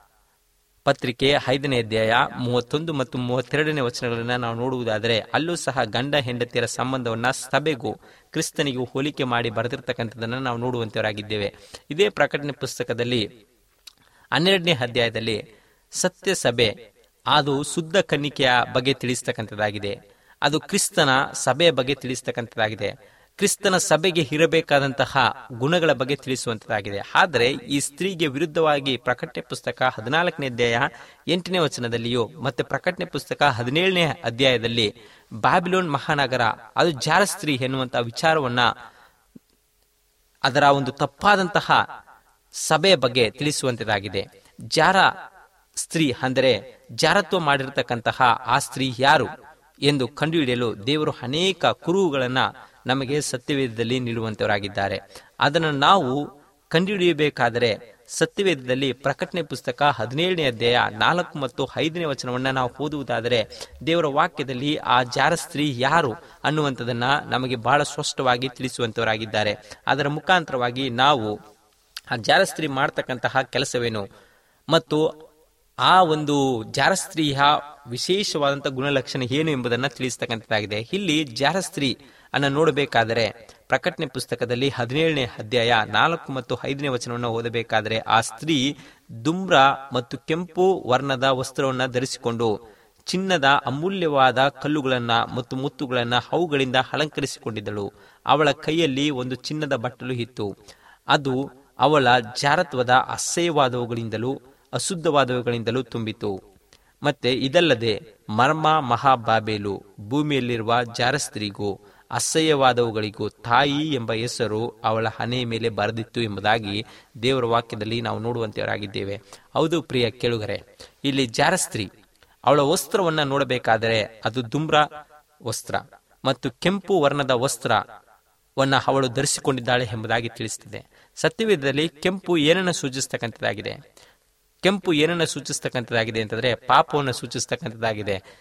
ಪತ್ರಿಕೆ ಐದನೇ ಅಧ್ಯಾಯ ಮೂವತ್ತೊಂದು ಮತ್ತು ಮೂವತ್ತೆರಡನೇ ವಚನಗಳನ್ನ ನಾವು ನೋಡುವುದಾದರೆ ಅಲ್ಲೂ ಸಹ ಗಂಡ ಹೆಂಡತಿಯರ ಸಂಬಂಧವನ್ನ ಸಭೆಗೂ ಕ್ರಿಸ್ತನಿಗೂ ಹೋಲಿಕೆ ಮಾಡಿ ಬರೆದಿರ್ತಕ್ಕಂಥದ್ದನ್ನು ನಾವು ನೋಡುವಂತವರಾಗಿದ್ದೇವೆ ಇದೇ ಪ್ರಕಟಣೆ ಪುಸ್ತಕದಲ್ಲಿ ಹನ್ನೆರಡನೇ ಅಧ್ಯಾಯದಲ್ಲಿ ಸತ್ಯ ಸಭೆ ಅದು ಶುದ್ಧ ಕನ್ನಿಕೆಯ ಬಗ್ಗೆ ತಿಳಿಸ್ತಕ್ಕಂಥದ್ದಾಗಿದೆ ಅದು ಕ್ರಿಸ್ತನ ಸಭೆಯ ಬಗ್ಗೆ ತಿಳಿಸ್ತಕ್ಕಂಥದ್ದಾಗಿದೆ ಕ್ರಿಸ್ತನ ಸಭೆಗೆ ಇರಬೇಕಾದಂತಹ ಗುಣಗಳ ಬಗ್ಗೆ ತಿಳಿಸುವಂತದ್ದಾಗಿದೆ ಆದರೆ ಈ ಸ್ತ್ರೀಗೆ ವಿರುದ್ಧವಾಗಿ ಪ್ರಕಟಣೆ ಪುಸ್ತಕ ಹದಿನಾಲ್ಕನೇ ಅಧ್ಯಾಯ ಎಂಟನೇ ವಚನದಲ್ಲಿಯೂ ಮತ್ತೆ ಪ್ರಕಟಣೆ ಪುಸ್ತಕ ಹದಿನೇಳನೇ ಅಧ್ಯಾಯದಲ್ಲಿ ಬಾಬಿಲೋನ್ ಮಹಾನಗರ ಅದು ಜಾರ ಸ್ತ್ರೀ ಎನ್ನುವಂತಹ ವಿಚಾರವನ್ನ ಅದರ ಒಂದು ತಪ್ಪಾದಂತಹ ಸಭೆಯ ಬಗ್ಗೆ ತಿಳಿಸುವಂತದಾಗಿದೆ ಜಾರ ಸ್ತ್ರೀ ಅಂದರೆ ಜಾರತ್ವ ಮಾಡಿರತಕ್ಕಂತಹ ಆ ಸ್ತ್ರೀ ಯಾರು ಎಂದು ಕಂಡುಹಿಡಿಯಲು ದೇವರು ಅನೇಕ ಕುರುಹುಗಳನ್ನ ನಮಗೆ ಸತ್ಯವೇದದಲ್ಲಿ ನೀಡುವಂತವರಾಗಿದ್ದಾರೆ ಅದನ್ನು ನಾವು ಕಂಡುಹಿಡಿಯಬೇಕಾದರೆ ಸತ್ಯವೇದದಲ್ಲಿ ಪ್ರಕಟಣೆ ಪುಸ್ತಕ ಹದಿನೇಳನೇ ಅಧ್ಯಾಯ ನಾಲ್ಕು ಮತ್ತು ಐದನೇ ವಚನವನ್ನ ನಾವು ಓದುವುದಾದರೆ ದೇವರ ವಾಕ್ಯದಲ್ಲಿ ಆ ಜಾರ ಸ್ತ್ರೀ ಯಾರು ಅನ್ನುವಂಥದ್ದನ್ನ ನಮಗೆ ಬಹಳ ಸ್ಪಷ್ಟವಾಗಿ ತಿಳಿಸುವಂತವರಾಗಿದ್ದಾರೆ ಅದರ ಮುಖಾಂತರವಾಗಿ ನಾವು ಆ ಜಾರ ಸ್ತ್ರೀ ಮಾಡ್ತಕ್ಕಂತಹ ಕೆಲಸವೇನು ಮತ್ತು ಆ ಒಂದು ಜಾರಸ್ತ್ರೀಯ ವಿಶೇಷವಾದಂತಹ ಗುಣಲಕ್ಷಣ ಏನು ಎಂಬುದನ್ನು ತಿಳಿಸ್ತಕ್ಕಂಥದ್ದಾಗಿದೆ ಇಲ್ಲಿ ಜಾರಸ್ತ್ರೀ ಅನ್ನ ನೋಡಬೇಕಾದರೆ ಪ್ರಕಟಣೆ ಪುಸ್ತಕದಲ್ಲಿ ಹದಿನೇಳನೇ ಅಧ್ಯಾಯ ನಾಲ್ಕು ಮತ್ತು ಐದನೇ ವಚನವನ್ನು ಓದಬೇಕಾದರೆ ಆ ಸ್ತ್ರೀ ದುಮ್ರ ಮತ್ತು ಕೆಂಪು ವರ್ಣದ ವಸ್ತ್ರವನ್ನ ಧರಿಸಿಕೊಂಡು ಚಿನ್ನದ ಅಮೂಲ್ಯವಾದ ಕಲ್ಲುಗಳನ್ನ ಮತ್ತು ಮುತ್ತುಗಳನ್ನ ಅವುಗಳಿಂದ ಅಲಂಕರಿಸಿಕೊಂಡಿದ್ದಳು ಅವಳ ಕೈಯಲ್ಲಿ ಒಂದು ಚಿನ್ನದ ಬಟ್ಟಲು ಇತ್ತು ಅದು ಅವಳ ಜಾರತ್ವದ ಅಸಹ್ಯವಾದವುಗಳಿಂದಲೂ ಅಶುದ್ಧವಾದವುಗಳಿಂದಲೂ ತುಂಬಿತು ಮತ್ತೆ ಇದಲ್ಲದೆ ಮರ್ಮ ಮಹಾಬಾಬೇಲು ಭೂಮಿಯಲ್ಲಿರುವ ಜಾರಸ್ತ್ರೀಗೂ ಅಸಹ್ಯವಾದವುಗಳಿಗೂ ತಾಯಿ ಎಂಬ ಹೆಸರು ಅವಳ ಹಣೆಯ ಮೇಲೆ ಬರೆದಿತ್ತು ಎಂಬುದಾಗಿ ದೇವರ ವಾಕ್ಯದಲ್ಲಿ ನಾವು ನೋಡುವಂತೆಯವರಾಗಿದ್ದೇವೆ ಹೌದು ಪ್ರಿಯ ಕೇಳುಗರೆ ಇಲ್ಲಿ ಜಾರಸ್ತ್ರೀ ಅವಳ ವಸ್ತ್ರವನ್ನ ನೋಡಬೇಕಾದರೆ ಅದು ದುಮ್ರ ವಸ್ತ್ರ ಮತ್ತು ಕೆಂಪು ವರ್ಣದ ವಸ್ತ್ರವನ್ನ ಅವಳು ಧರಿಸಿಕೊಂಡಿದ್ದಾಳೆ ಎಂಬುದಾಗಿ ತಿಳಿಸುತ್ತದೆ ಸತ್ಯವೇದದಲ್ಲಿ ಕೆಂಪು ಏನನ್ನು ಸೂಚಿಸ್ತಕ್ಕಂಥದ್ದಾಗಿದೆ ಕೆಂಪು ಏನನ್ನು ಸೂಚಿಸ್ತಕ್ಕಂಥದ್ದಾಗಿದೆ ಅಂತಂದ್ರೆ ಪಾಪವನ್ನು ಸೂಚಿಸ್ತಕ್ಕಂಥದ್ದಾಗಿದೆ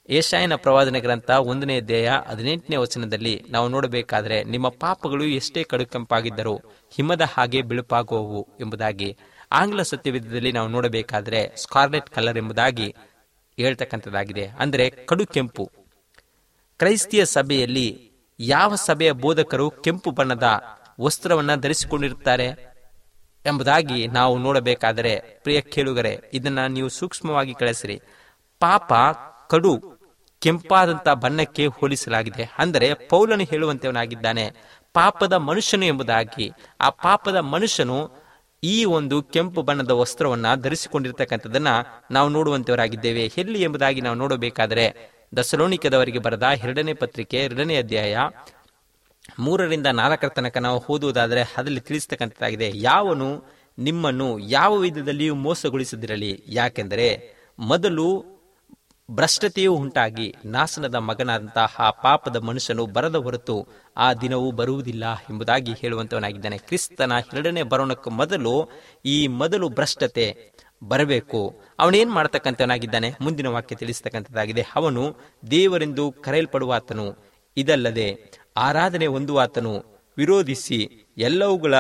ಏಷಾಯನ ಪ್ರವಾದನೆ ಗ್ರಂಥ ಒಂದನೇ ಅಧ್ಯಾಯ ಹದಿನೆಂಟನೇ ವಚನದಲ್ಲಿ ನಾವು ನೋಡಬೇಕಾದ್ರೆ ನಿಮ್ಮ ಪಾಪಗಳು ಎಷ್ಟೇ ಕಡುಕೆಂಪಾಗಿದ್ದರೂ ಹಿಮದ ಹಾಗೆ ಬಿಳುಪಾಗುವವು ಎಂಬುದಾಗಿ ಆಂಗ್ಲ ಸತ್ಯವಿಧದಲ್ಲಿ ನಾವು ನೋಡಬೇಕಾದ್ರೆ ಸ್ಕಾರ್ಲೆಟ್ ಕಲರ್ ಎಂಬುದಾಗಿ ಹೇಳ್ತಕ್ಕಂಥದ್ದಾಗಿದೆ ಅಂದರೆ ಕಡು ಕೆಂಪು ಕ್ರೈಸ್ತಿಯ ಸಭೆಯಲ್ಲಿ ಯಾವ ಸಭೆಯ ಬೋಧಕರು ಕೆಂಪು ಬಣ್ಣದ ವಸ್ತ್ರವನ್ನ ಧರಿಸಿಕೊಂಡಿರುತ್ತಾರೆ ಎಂಬುದಾಗಿ ನಾವು ನೋಡಬೇಕಾದರೆ ಪ್ರಿಯ ಕೇಳುಗರೆ ಇದನ್ನ ನೀವು ಸೂಕ್ಷ್ಮವಾಗಿ ಕಳಿಸಿರಿ ಪಾಪ ಕಡು ಕೆಂಪಾದಂತ ಬಣ್ಣಕ್ಕೆ ಹೋಲಿಸಲಾಗಿದೆ ಅಂದರೆ ಪೌಲನು ಹೇಳುವಂತವನಾಗಿದ್ದಾನೆ ಪಾಪದ ಮನುಷ್ಯನು ಎಂಬುದಾಗಿ ಆ ಪಾಪದ ಮನುಷ್ಯನು ಈ ಒಂದು ಕೆಂಪು ಬಣ್ಣದ ವಸ್ತ್ರವನ್ನ ಧರಿಸಿಕೊಂಡಿರ್ತಕ್ಕಂಥದ್ದನ್ನ ನಾವು ನೋಡುವಂತವರಾಗಿದ್ದೇವೆ ಎಲ್ಲಿ ಎಂಬುದಾಗಿ ನಾವು ನೋಡಬೇಕಾದರೆ ದಸಲೋಣಿಕದವರಿಗೆ ಬರೆದ ಎರಡನೇ ಪತ್ರಿಕೆ ಎರಡನೇ ಅಧ್ಯಾಯ ಮೂರರಿಂದ ನಾಲ್ಕರ ತನಕ ನಾವು ಓದುವುದಾದರೆ ಅದರಲ್ಲಿ ತಿಳಿಸ್ತಕ್ಕಂಥದ್ದಾಗಿದೆ ಯಾವನು ನಿಮ್ಮನ್ನು ಯಾವ ವಿಧದಲ್ಲಿಯೂ ಮೋಸಗೊಳಿಸದಿರಲಿ ಯಾಕೆಂದರೆ ಮೊದಲು ಭ್ರಷ್ಟತೆಯೂ ಉಂಟಾಗಿ ನಾಸನದ ಮಗನಾದಂತಹ ಆ ಪಾಪದ ಮನುಷ್ಯನು ಬರದ ಹೊರತು ಆ ದಿನವೂ ಬರುವುದಿಲ್ಲ ಎಂಬುದಾಗಿ ಹೇಳುವಂತವನಾಗಿದ್ದಾನೆ ಕ್ರಿಸ್ತನ ಎರಡನೇ ಬರೋಣಕ್ಕೆ ಮೊದಲು ಈ ಮೊದಲು ಭ್ರಷ್ಟತೆ ಬರಬೇಕು ಅವನೇನ್ ಮಾಡ್ತಕ್ಕಂಥವನಾಗಿದ್ದಾನೆ ಮುಂದಿನ ವಾಕ್ಯ ತಿಳಿಸ್ತಕ್ಕಂಥದ್ದಾಗಿದೆ ಅವನು ದೇವರೆಂದು ಕರೆಯಲ್ಪಡುವಾತನು ಇದಲ್ಲದೆ ಆರಾಧನೆ ಹೊಂದುವಾತನು ವಿರೋಧಿಸಿ ಎಲ್ಲವುಗಳ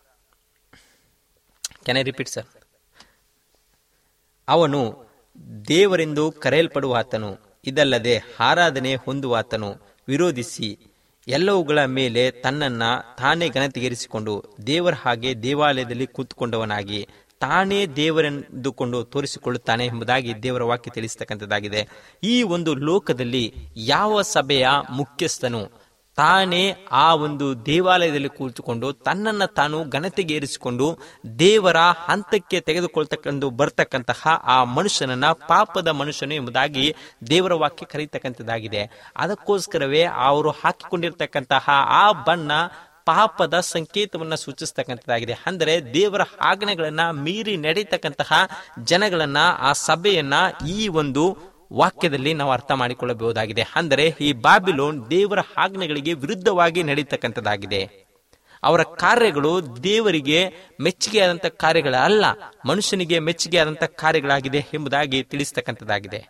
ಕೆನ್ ಐ ರಿಪೀಟ್ ಸರ್ ಅವನು ದೇವರೆಂದು ಕರೆಯಲ್ಪಡುವಾತನು ಇದಲ್ಲದೆ ಆರಾಧನೆ ಹೊಂದುವಾತನು ವಿರೋಧಿಸಿ ಎಲ್ಲವುಗಳ ಮೇಲೆ ತನ್ನನ್ನ ತಾನೇ ಘನತೆಗೇರಿಸಿಕೊಂಡು ದೇವರ ಹಾಗೆ ದೇವಾಲಯದಲ್ಲಿ ಕೂತ್ಕೊಂಡವನಾಗಿ ತಾನೇ ದೇವರೆಂದುಕೊಂಡು ತೋರಿಸಿಕೊಳ್ಳುತ್ತಾನೆ ಎಂಬುದಾಗಿ ದೇವರ ವಾಕ್ಯ ತಿಳಿಸ್ತಕ್ಕಂಥದ್ದಾಗಿದೆ ಈ ಒಂದು ಲೋಕದಲ್ಲಿ ಯಾವ ಸಭೆಯ ಮುಖ್ಯಸ್ಥನು ತಾನೇ ಆ ಒಂದು ದೇವಾಲಯದಲ್ಲಿ ಕೂತುಕೊಂಡು ತನ್ನನ್ನ ತಾನು ಘನತೆಗೇರಿಸಿಕೊಂಡು ದೇವರ ಹಂತಕ್ಕೆ ತೆಗೆದುಕೊಳ್ತಕ್ಕಂದು ಬರ್ತಕ್ಕಂತಹ ಆ ಮನುಷ್ಯನನ್ನ ಪಾಪದ ಮನುಷ್ಯನು ಎಂಬುದಾಗಿ ದೇವರ ವಾಕ್ಯ ಕರೀತಕ್ಕಂಥದ್ದಾಗಿದೆ ಅದಕ್ಕೋಸ್ಕರವೇ ಅವರು ಹಾಕಿಕೊಂಡಿರ್ತಕ್ಕಂತಹ ಆ ಬಣ್ಣ ಪಾಪದ ಸಂಕೇತವನ್ನ ಸೂಚಿಸ್ತಕ್ಕಂಥದ್ದಾಗಿದೆ ಅಂದರೆ ದೇವರ ಆಜ್ಞೆಗಳನ್ನ ಮೀರಿ ನಡೀತಕ್ಕಂತಹ ಜನಗಳನ್ನ ಆ ಸಭೆಯನ್ನ ಈ ಒಂದು ವಾಕ್ಯದಲ್ಲಿ ನಾವು ಅರ್ಥ ಮಾಡಿಕೊಳ್ಳಬಹುದಾಗಿದೆ ಅಂದರೆ ಈ ಬಾಬಿಲೋನ್ ದೇವರ ಆಜ್ಞೆಗಳಿಗೆ ವಿರುದ್ಧವಾಗಿ ನಡೀತಕ್ಕಂಥದ್ದಾಗಿದೆ ಅವರ ಕಾರ್ಯಗಳು ದೇವರಿಗೆ ಮೆಚ್ಚುಗೆಯಾದಂಥ ಕಾರ್ಯಗಳಲ್ಲ ಮನುಷ್ಯನಿಗೆ ಮೆಚ್ಚುಗೆಯಾದಂಥ ಕಾರ್ಯಗಳಾಗಿದೆ ಎಂಬುದಾಗಿ ತಿಳಿಸ್ತಕ್ಕಂಥದ್ದಾಗಿದೆ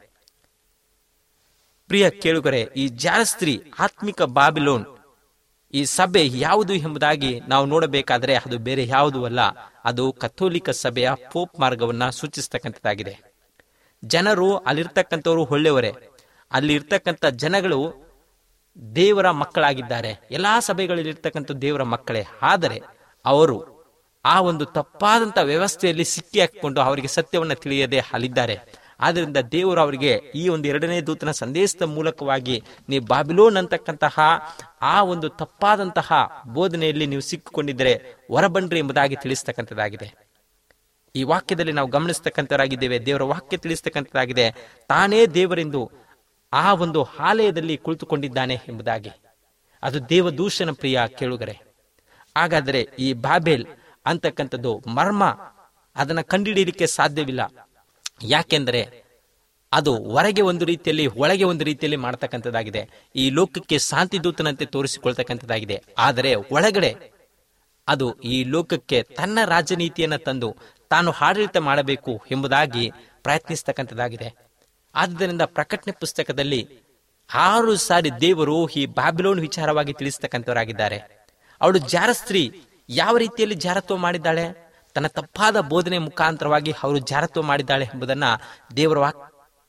ಪ್ರಿಯ ಕೇಳುಗರೆ ಈ ಜಾಸ್ತ್ರಿ ಆತ್ಮಿಕ ಬಾಬಿಲೋನ್ ಈ ಸಭೆ ಯಾವುದು ಎಂಬುದಾಗಿ ನಾವು ನೋಡಬೇಕಾದರೆ ಅದು ಬೇರೆ ಯಾವುದೂ ಅಲ್ಲ ಅದು ಕಥೋಲಿಕ ಸಭೆಯ ಪೋಪ್ ಮಾರ್ಗವನ್ನ ಸೂಚಿಸ್ತಕ್ಕಂಥದ್ದಾಗಿದೆ ಜನರು ಅಲ್ಲಿರ್ತಕ್ಕಂಥವ್ರು ಒಳ್ಳೆಯವರೇ ಅಲ್ಲಿ ಇರ್ತಕ್ಕಂಥ ಜನಗಳು ದೇವರ ಮಕ್ಕಳಾಗಿದ್ದಾರೆ ಎಲ್ಲಾ ಸಭೆಗಳಲ್ಲಿ ಇರ್ತಕ್ಕಂಥ ದೇವರ ಮಕ್ಕಳೇ ಆದರೆ ಅವರು ಆ ಒಂದು ತಪ್ಪಾದಂತ ವ್ಯವಸ್ಥೆಯಲ್ಲಿ ಸಿಕ್ಕಿ ಹಾಕಿಕೊಂಡು ಅವರಿಗೆ ಸತ್ಯವನ್ನ ತಿಳಿಯದೆ ಅಲ್ಲಿದ್ದಾರೆ ಆದ್ರಿಂದ ದೇವರು ಅವರಿಗೆ ಈ ಒಂದು ಎರಡನೇ ದೂತನ ಸಂದೇಶದ ಮೂಲಕವಾಗಿ ನೀವು ಬಾಬಿಲೋನ್ ಅಂತಕ್ಕಂತಹ ಆ ಒಂದು ತಪ್ಪಾದಂತಹ ಬೋಧನೆಯಲ್ಲಿ ನೀವು ಸಿಕ್ಕಿಕೊಂಡಿದ್ದರೆ ಹೊರಬನ್ರಿ ಎಂಬುದಾಗಿ ತಿಳಿಸ್ತಕ್ಕಂಥದ್ದಾಗಿದೆ ಈ ವಾಕ್ಯದಲ್ಲಿ ನಾವು ಗಮನಿಸ್ತಕ್ಕಂಥವರಾಗಿದ್ದೇವೆ ದೇವರ ವಾಕ್ಯ ತಿಳಿಸ್ತಕ್ಕಂಥದ್ದಾಗಿದೆ ತಾನೇ ದೇವರೆಂದು ಆ ಒಂದು ಆಲಯದಲ್ಲಿ ಕುಳಿತುಕೊಂಡಿದ್ದಾನೆ ಎಂಬುದಾಗಿ ಅದು ದೇವದೂಷಣ ಪ್ರಿಯ ಕೇಳುಗರೆ ಹಾಗಾದರೆ ಈ ಬಾಬೇಲ್ ಅಂತಕ್ಕಂಥದ್ದು ಮರ್ಮ ಅದನ್ನ ಕಂಡುಹಿಡಿಯಲಿಕ್ಕೆ ಸಾಧ್ಯವಿಲ್ಲ ಯಾಕೆಂದರೆ ಅದು ಹೊರಗೆ ಒಂದು ರೀತಿಯಲ್ಲಿ ಒಳಗೆ ಒಂದು ರೀತಿಯಲ್ಲಿ ಮಾಡ್ತಕ್ಕಂಥದ್ದಾಗಿದೆ ಈ ಲೋಕಕ್ಕೆ ಶಾಂತಿ ದೂತನಂತೆ ತೋರಿಸಿಕೊಳ್ತಕ್ಕಂಥದ್ದಾಗಿದೆ ಆದರೆ ಒಳಗಡೆ ಅದು ಈ ಲೋಕಕ್ಕೆ ತನ್ನ ರಾಜನೀತಿಯನ್ನ ತಂದು ತಾನು ಆಡಳಿತ ಮಾಡಬೇಕು ಎಂಬುದಾಗಿ ಪ್ರಯತ್ನಿಸ್ತಕ್ಕಂಥದ್ದಾಗಿದೆ ಆದ್ದರಿಂದ ಪ್ರಕಟಣೆ ಪುಸ್ತಕದಲ್ಲಿ ಆರು ಸಾರಿ ದೇವರು ಈ ಬಾಬಿಲೋನ್ ವಿಚಾರವಾಗಿ ತಿಳಿಸ್ತಕ್ಕಂಥವರಾಗಿದ್ದಾರೆ ಅವಳು ಜಾರಸ್ತ್ರೀ ಯಾವ ರೀತಿಯಲ್ಲಿ ಜಾರತ್ವ ಮಾಡಿದ್ದಾಳೆ ತನ್ನ ತಪ್ಪಾದ ಬೋಧನೆ ಮುಖಾಂತರವಾಗಿ ಅವರು ಜಾರತ್ವ ಮಾಡಿದ್ದಾಳೆ ಎಂಬುದನ್ನ ದೇವರ ವಾಕ್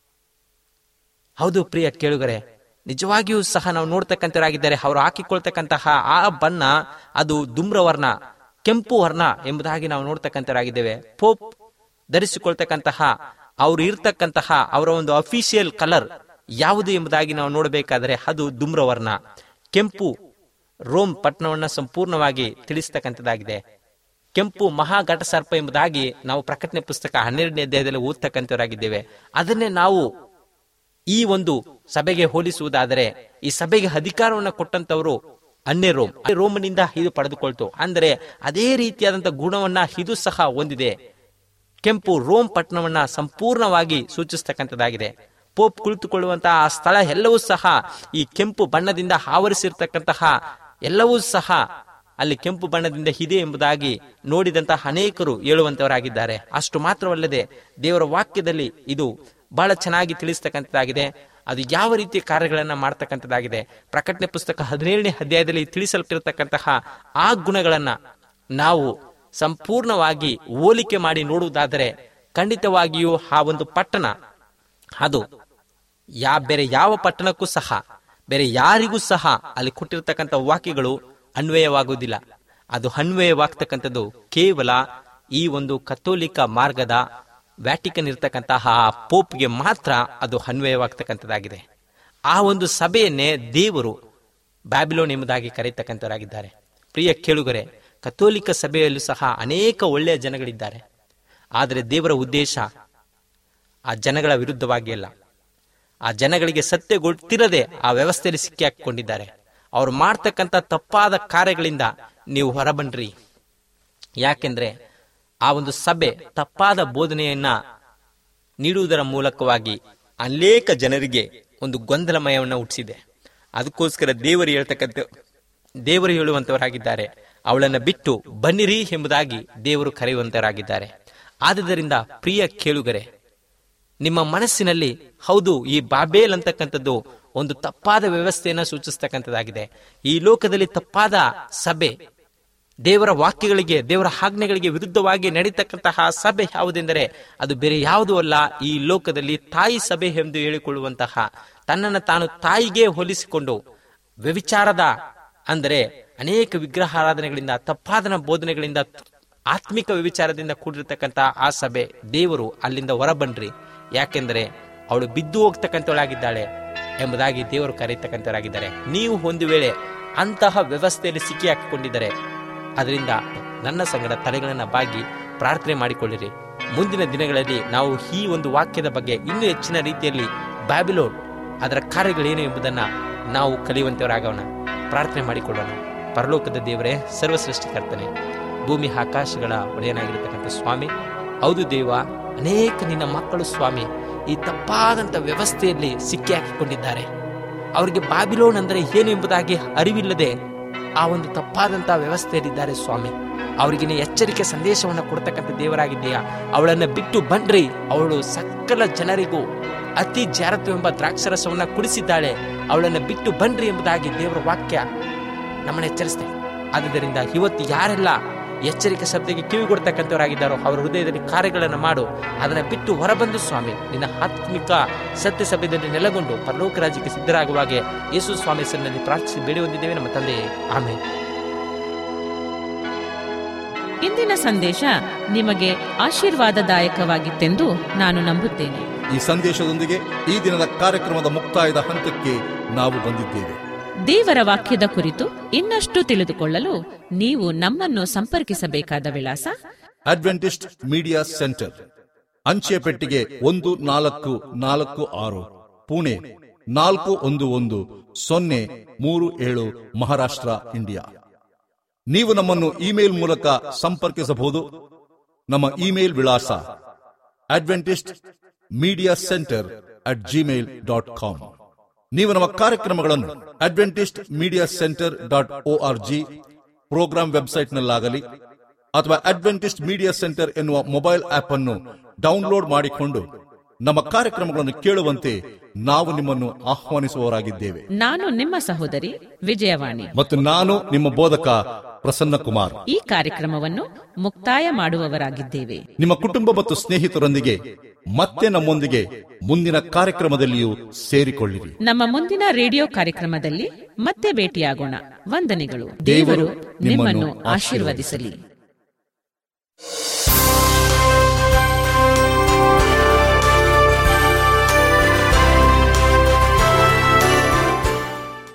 ಹೌದು ಪ್ರಿಯ ಕೇಳುಗರೆ ನಿಜವಾಗಿಯೂ ಸಹ ನಾವು ನೋಡ್ತಕ್ಕಂಥವರಾಗಿದ್ದಾರೆ ಅವರು ಹಾಕಿಕೊಳ್ತಕ್ಕಂತಹ ಆ ಬಣ್ಣ ಅದು ಧೂಮ್ರವರ್ಣ ಕೆಂಪು ವರ್ಣ ಎಂಬುದಾಗಿ ನಾವು ನೋಡ್ತಕ್ಕಂಥವರಾಗಿದ್ದೇವೆ ಪೋಪ್ ಧರಿಸಿಕೊಳ್ತಕ್ಕಂತಹ ಅವರು ಇರ್ತಕ್ಕಂತಹ ಅವರ ಒಂದು ಅಫಿಷಿಯಲ್ ಕಲರ್ ಯಾವುದು ಎಂಬುದಾಗಿ ನಾವು ನೋಡಬೇಕಾದರೆ ಅದು ಧೂಮ್ರವರ್ಣ ಕೆಂಪು ರೋಮ್ ಪಟ್ಟಣವನ್ನ ಸಂಪೂರ್ಣವಾಗಿ ತಿಳಿಸ್ತಕ್ಕಂಥದ್ದಾಗಿದೆ ಕೆಂಪು ಮಹಾಘಟ ಸರ್ಪ ಎಂಬುದಾಗಿ ನಾವು ಪ್ರಕಟಣೆ ಪುಸ್ತಕ ಹನ್ನೆರಡನೇ ಅಧ್ಯಾಯದಲ್ಲಿ ಓದ್ತಕ್ಕಂಥವರಾಗಿದ್ದೇವೆ ಅದನ್ನೇ ನಾವು ಈ ಒಂದು ಸಭೆಗೆ ಹೋಲಿಸುವುದಾದರೆ ಈ ಸಭೆಗೆ ಅಧಿಕಾರವನ್ನು ಕೊಟ್ಟಂತವರು ಅನ್ಯ ರೋಮ್ ರೋಮನಿಂದ ಇದು ಪಡೆದುಕೊಳ್ತು ಅಂದರೆ ಅದೇ ರೀತಿಯಾದಂತಹ ಗುಣವನ್ನ ಇದು ಸಹ ಹೊಂದಿದೆ ಕೆಂಪು ರೋಮ್ ಪಟ್ಟಣವನ್ನ ಸಂಪೂರ್ಣವಾಗಿ ಸೂಚಿಸ್ತಕ್ಕಂಥದ್ದಾಗಿದೆ ಪೋಪ್ ಕುಳಿತುಕೊಳ್ಳುವಂತಹ ಆ ಸ್ಥಳ ಎಲ್ಲವೂ ಸಹ ಈ ಕೆಂಪು ಬಣ್ಣದಿಂದ ಆವರಿಸಿರ್ತಕ್ಕಂತಹ ಎಲ್ಲವೂ ಸಹ ಅಲ್ಲಿ ಕೆಂಪು ಬಣ್ಣದಿಂದ ಇದೆ ಎಂಬುದಾಗಿ ನೋಡಿದಂತಹ ಅನೇಕರು ಹೇಳುವಂತವರಾಗಿದ್ದಾರೆ ಅಷ್ಟು ಮಾತ್ರವಲ್ಲದೆ ದೇವರ ವಾಕ್ಯದಲ್ಲಿ ಇದು ಬಹಳ ಚೆನ್ನಾಗಿ ತಿಳಿಸ್ತಕ್ಕಂಥದ್ದಾಗಿದೆ ಅದು ಯಾವ ರೀತಿಯ ಕಾರ್ಯಗಳನ್ನು ಮಾಡ್ತಕ್ಕಂಥದ್ದಾಗಿದೆ ಪ್ರಕಟಣೆ ಪುಸ್ತಕ ಹದಿನೇಳನೇ ಅಧ್ಯಾಯದಲ್ಲಿ ತಿಳಿಸಲ್ಪಟ್ಟಿರತಕ್ಕಂತಹ ಆ ಗುಣಗಳನ್ನು ನಾವು ಸಂಪೂರ್ಣವಾಗಿ ಹೋಲಿಕೆ ಮಾಡಿ ನೋಡುವುದಾದರೆ ಖಂಡಿತವಾಗಿಯೂ ಆ ಒಂದು ಪಟ್ಟಣ ಅದು ಯಾ ಬೇರೆ ಯಾವ ಪಟ್ಟಣಕ್ಕೂ ಸಹ ಬೇರೆ ಯಾರಿಗೂ ಸಹ ಅಲ್ಲಿ ಕೊಟ್ಟಿರ್ತಕ್ಕಂಥ ವಾಕ್ಯಗಳು ಅನ್ವಯವಾಗುವುದಿಲ್ಲ ಅದು ಅನ್ವಯವಾಗ್ತಕ್ಕಂಥದ್ದು ಕೇವಲ ಈ ಒಂದು ಕಥೋಲಿಕ ಮಾರ್ಗದ ವ್ಯಾಟಿಕನ್ ಇರ್ತಕ್ಕಂತಹ ಆ ಪೋಪ್ಗೆ ಮಾತ್ರ ಅದು ಅನ್ವಯವಾಗ್ತಕ್ಕಂಥದ್ದಾಗಿದೆ ಆ ಒಂದು ಸಭೆಯನ್ನೇ ದೇವರು ಬ್ಯಾಬಿಲೋನ್ ಎಂಬುದಾಗಿ ಕರೆಯತಕ್ಕಂಥವರಾಗಿದ್ದಾರೆ ಪ್ರಿಯ ಕೇಳುಗರೆ ಕಥೋಲಿಕ ಸಭೆಯಲ್ಲೂ ಸಹ ಅನೇಕ ಒಳ್ಳೆಯ ಜನಗಳಿದ್ದಾರೆ ಆದರೆ ದೇವರ ಉದ್ದೇಶ ಆ ಜನಗಳ ವಿರುದ್ಧವಾಗಿ ಅಲ್ಲ ಆ ಜನಗಳಿಗೆ ಸತ್ಯ ಗೊತ್ತಿರದೆ ಆ ವ್ಯವಸ್ಥೆಯಲ್ಲಿ ಸಿಕ್ಕಿ ಹಾಕಿಕೊಂಡಿದ್ದಾರೆ ಅವ್ರು ಮಾಡ್ತಕ್ಕಂಥ ತಪ್ಪಾದ ಕಾರ್ಯಗಳಿಂದ ನೀವು ಹೊರಬನ್ರಿ ಯಾಕೆಂದ್ರೆ ಆ ಒಂದು ಸಭೆ ತಪ್ಪಾದ ಬೋಧನೆಯನ್ನ ನೀಡುವುದರ ಮೂಲಕವಾಗಿ ಅನೇಕ ಜನರಿಗೆ ಒಂದು ಗೊಂದಲಮಯವನ್ನು ಹುಟ್ಟಿಸಿದೆ ಅದಕ್ಕೋಸ್ಕರ ದೇವರು ಹೇಳ್ತಕ್ಕಂಥ ದೇವರು ಹೇಳುವಂತವರಾಗಿದ್ದಾರೆ ಅವಳನ್ನು ಬಿಟ್ಟು ಬನ್ನಿರಿ ಎಂಬುದಾಗಿ ದೇವರು ಕರೆಯುವಂತವರಾಗಿದ್ದಾರೆ ಆದುದರಿಂದ ಪ್ರಿಯ ಕೇಳುಗರೆ ನಿಮ್ಮ ಮನಸ್ಸಿನಲ್ಲಿ ಹೌದು ಈ ಬಾಬೇಲ್ ಅಂತಕ್ಕಂಥದ್ದು ಒಂದು ತಪ್ಪಾದ ವ್ಯವಸ್ಥೆಯನ್ನು ಸೂಚಿಸ್ತಕ್ಕಂಥದ್ದಾಗಿದೆ ಈ ಲೋಕದಲ್ಲಿ ತಪ್ಪಾದ ಸಭೆ ದೇವರ ವಾಕ್ಯಗಳಿಗೆ ದೇವರ ಆಜ್ಞೆಗಳಿಗೆ ವಿರುದ್ಧವಾಗಿ ನಡೀತಕ್ಕಂತಹ ಸಭೆ ಯಾವುದೆಂದರೆ ಅದು ಬೇರೆ ಯಾವುದೂ ಅಲ್ಲ ಈ ಲೋಕದಲ್ಲಿ ತಾಯಿ ಸಭೆ ಎಂದು ಹೇಳಿಕೊಳ್ಳುವಂತಹ ತನ್ನನ್ನು ತಾನು ತಾಯಿಗೆ ಹೋಲಿಸಿಕೊಂಡು ವ್ಯವಿಚಾರದ ಅಂದರೆ ಅನೇಕ ವಿಗ್ರಹಾರಾಧನೆಗಳಿಂದ ತಪ್ಪಾದನ ಬೋಧನೆಗಳಿಂದ ಆತ್ಮಿಕ ವಿಚಾರದಿಂದ ಕೂಡಿರ್ತಕ್ಕಂಥ ಆ ಸಭೆ ದೇವರು ಅಲ್ಲಿಂದ ಹೊರಬನ್ರಿ ಯಾಕೆಂದರೆ ಅವಳು ಬಿದ್ದು ಹೋಗ್ತಕ್ಕಂಥವಳಾಗಿದ್ದಾಳೆ ಎಂಬುದಾಗಿ ದೇವರು ಕರೆಯತಕ್ಕಂಥವರಾಗಿದ್ದಾರೆ ನೀವು ಒಂದು ವೇಳೆ ಅಂತಹ ವ್ಯವಸ್ಥೆಯಲ್ಲಿ ಸಿಕ್ಕಿ ಹಾಕಿಕೊಂಡಿದ್ದರೆ ಅದರಿಂದ ನನ್ನ ಸಂಗಡ ತಲೆಗಳನ್ನು ಬಾಗಿ ಪ್ರಾರ್ಥನೆ ಮಾಡಿಕೊಳ್ಳಿರಿ ಮುಂದಿನ ದಿನಗಳಲ್ಲಿ ನಾವು ಈ ಒಂದು ವಾಕ್ಯದ ಬಗ್ಗೆ ಇನ್ನೂ ಹೆಚ್ಚಿನ ರೀತಿಯಲ್ಲಿ ಬ್ಯಾಬಿಲೋನ್ ಅದರ ಕಾರ್ಯಗಳೇನು ಎಂಬುದನ್ನು ನಾವು ಕಲಿಯುವಂತವರಾಗೋಣ ಪ್ರಾರ್ಥನೆ ಮಾಡಿಕೊಳ್ಳೋಣ ಪರಲೋಕದ ದೇವರೇ ಸರ್ವ ಸೃಷ್ಟಿಕರ್ತನೆ ಭೂಮಿ ಆಕಾಶಗಳ ಒಡೆಯನಾಗಿರ್ತಕ್ಕಂಥ ಸ್ವಾಮಿ ಹೌದು ದೇವ ಅನೇಕ ನಿನ್ನ ಮಕ್ಕಳು ಸ್ವಾಮಿ ಈ ತಪ್ಪಾದಂಥ ವ್ಯವಸ್ಥೆಯಲ್ಲಿ ಸಿಕ್ಕಿ ಹಾಕಿಕೊಂಡಿದ್ದಾರೆ ಅವರಿಗೆ ಬಾಬಿಲೋನ್ ಅಂದರೆ ಏನು ಎಂಬುದಾಗಿ ಅರಿವಿಲ್ಲದೆ ಆ ಒಂದು ತಪ್ಪಾದಂತಹ ವ್ಯವಸ್ಥೆಯಲ್ಲಿದ್ದಾರೆ ಸ್ವಾಮಿ ಅವರಿಗೆ ನೀ ಎಚ್ಚರಿಕೆ ಸಂದೇಶವನ್ನು ಕೊಡ್ತಕ್ಕಂಥ ದೇವರಾಗಿದ್ದೀಯಾ ಅವಳನ್ನು ಬಿಟ್ಟು ಬನ್ರಿ ಅವಳು ಸಕಲ ಜನರಿಗೂ ಅತಿ ಜಾರತ್ವವೆಂಬ ದ್ರಾಕ್ಷರಸವನ್ನ ಕುಡಿಸಿದ್ದಾಳೆ ಅವಳನ್ನು ಬಿಟ್ಟು ಬನ್ರಿ ಎಂಬುದಾಗಿ ದೇವರ ವಾಕ್ಯ ನಮ್ಮನ್ನು ಎಚ್ಚರಿಸಿದೆ ಆದುದರಿಂದ ಇವತ್ತು ಯಾರೆಲ್ಲ ಎಚ್ಚರಿಕೆ ಶಬ್ದಕ್ಕೆ ಕಿವಿ ಕೊಡ್ತಕ್ಕಂಥವರಾಗಿದ್ದಾರೋ ಅವರ ಹೃದಯದಲ್ಲಿ ಕಾರ್ಯಗಳನ್ನು ಮಾಡು ಅದನ್ನು ಬಿಟ್ಟು ಹೊರಬಂದು ಸ್ವಾಮಿ ನಿನ್ನ ಆತ್ಮಿಕ ಸತ್ಯ ಸಭೆಯಲ್ಲಿ ನೆಲೆಗೊಂಡು ಪರಲೋಕ ರಾಜ್ಯಕ್ಕೆ ಸಿದ್ಧರಾಗುವಾಗೆ ಯೇಸು ಸ್ವಾಮಿ ಹೆಸರಿನಲ್ಲಿ ಪ್ರಾರ್ಥಿಸಿ ಬೇಡಿ ಹೊಂದಿದ್ದೇವೆ ನಮ್ಮ ತಂದೆ ಆಮೇಲೆ ಇಂದಿನ ಸಂದೇಶ ನಿಮಗೆ ಆಶೀರ್ವಾದದಾಯಕವಾಗಿತ್ತೆಂದು ನಾನು ನಂಬುತ್ತೇನೆ ಈ ಸಂದೇಶದೊಂದಿಗೆ ಈ ದಿನದ ಕಾರ್ಯಕ್ರಮದ ಮುಕ್ತಾಯದ ಹಂತಕ್ಕೆ ನಾವು ಬಂದಿದ್ದೇವೆ ದೇವರ ವಾಕ್ಯದ ಕುರಿತು ಇನ್ನಷ್ಟು ತಿಳಿದುಕೊಳ್ಳಲು ನೀವು ನಮ್ಮನ್ನು ಸಂಪರ್ಕಿಸಬೇಕಾದ ವಿಳಾಸ ಅಡ್ವೆಂಟಿಸ್ಟ್ ಮೀಡಿಯಾ ಸೆಂಟರ್ ಅಂಚೆ ಪೆಟ್ಟಿಗೆ ಒಂದು ನಾಲ್ಕು ನಾಲ್ಕು ಆರು ಪುಣೆ ನಾಲ್ಕು ಒಂದು ಒಂದು ಸೊನ್ನೆ ಮೂರು ಏಳು ಮಹಾರಾಷ್ಟ್ರ ಇಂಡಿಯಾ ನೀವು ನಮ್ಮನ್ನು ಇಮೇಲ್ ಮೂಲಕ ಸಂಪರ್ಕಿಸಬಹುದು ನಮ್ಮ ಇಮೇಲ್ ವಿಳಾಸ Adventist media centre at Gmail dot com ನೀವು ನಮ್ಮ ಕಾರ್ಯಕ್ರಮಗಳನ್ನು Adventist media centre dot O R G programme ವೆಬ್ಸೈಟ್ನಲ್ಲಾಗಲಿ ಅಥವಾ ಅಡ್ವೆಂಟಿಸ್ಟ್ ಮೀಡಿಯಾ ಸೆಂಟರ್ ಎನ್ನುವ ಮೊಬೈಲ್ ಆಪ್ ಅನ್ನು ಡೌನ್ಲೋಡ್ ಮಾಡಿಕೊಂಡು ನಮ್ಮ ಕಾರ್ಯಕ್ರಮಗಳನ್ನು ಕೇಳುವಂತೆ ನಾವು ನಿಮ್ಮನ್ನು ಆಹ್ವಾನಿಸುವವರಾಗಿದ್ದೇವೆ ನಾನು ನಿಮ್ಮ ಸಹೋದರಿ ವಿಜಯವಾಣಿ ಮತ್ತು ನಾನು ನಿಮ್ಮ ಬೋಧಕ ಪ್ರಸನ್ನ ಕುಮಾರ್ ಈ ಕಾರ್ಯಕ್ರಮವನ್ನು ಮುಕ್ತಾಯ ಮಾಡುವವರಾಗಿದ್ದೇವೆ ನಿಮ್ಮ ಕುಟುಂಬ ಮತ್ತು ಸ್ನೇಹಿತರೊಂದಿಗೆ ಮತ್ತೆ ನಮ್ಮೊಂದಿಗೆ ಮುಂದಿನ ಕಾರ್ಯಕ್ರಮದಲ್ಲಿಯೂ ಸೇರಿಕೊಳ್ಳಿರಿ ನಮ್ಮ ಮುಂದಿನ ರೇಡಿಯೋ ಕಾರ್ಯಕ್ರಮದಲ್ಲಿ ಮತ್ತೆ ಭೇಟಿಯಾಗೋಣ ವಂದನೆಗಳು ದೇವರು ದೇವರು ನಿಮ್ಮನ್ನು ಆಶೀರ್ವದಿಸಲಿ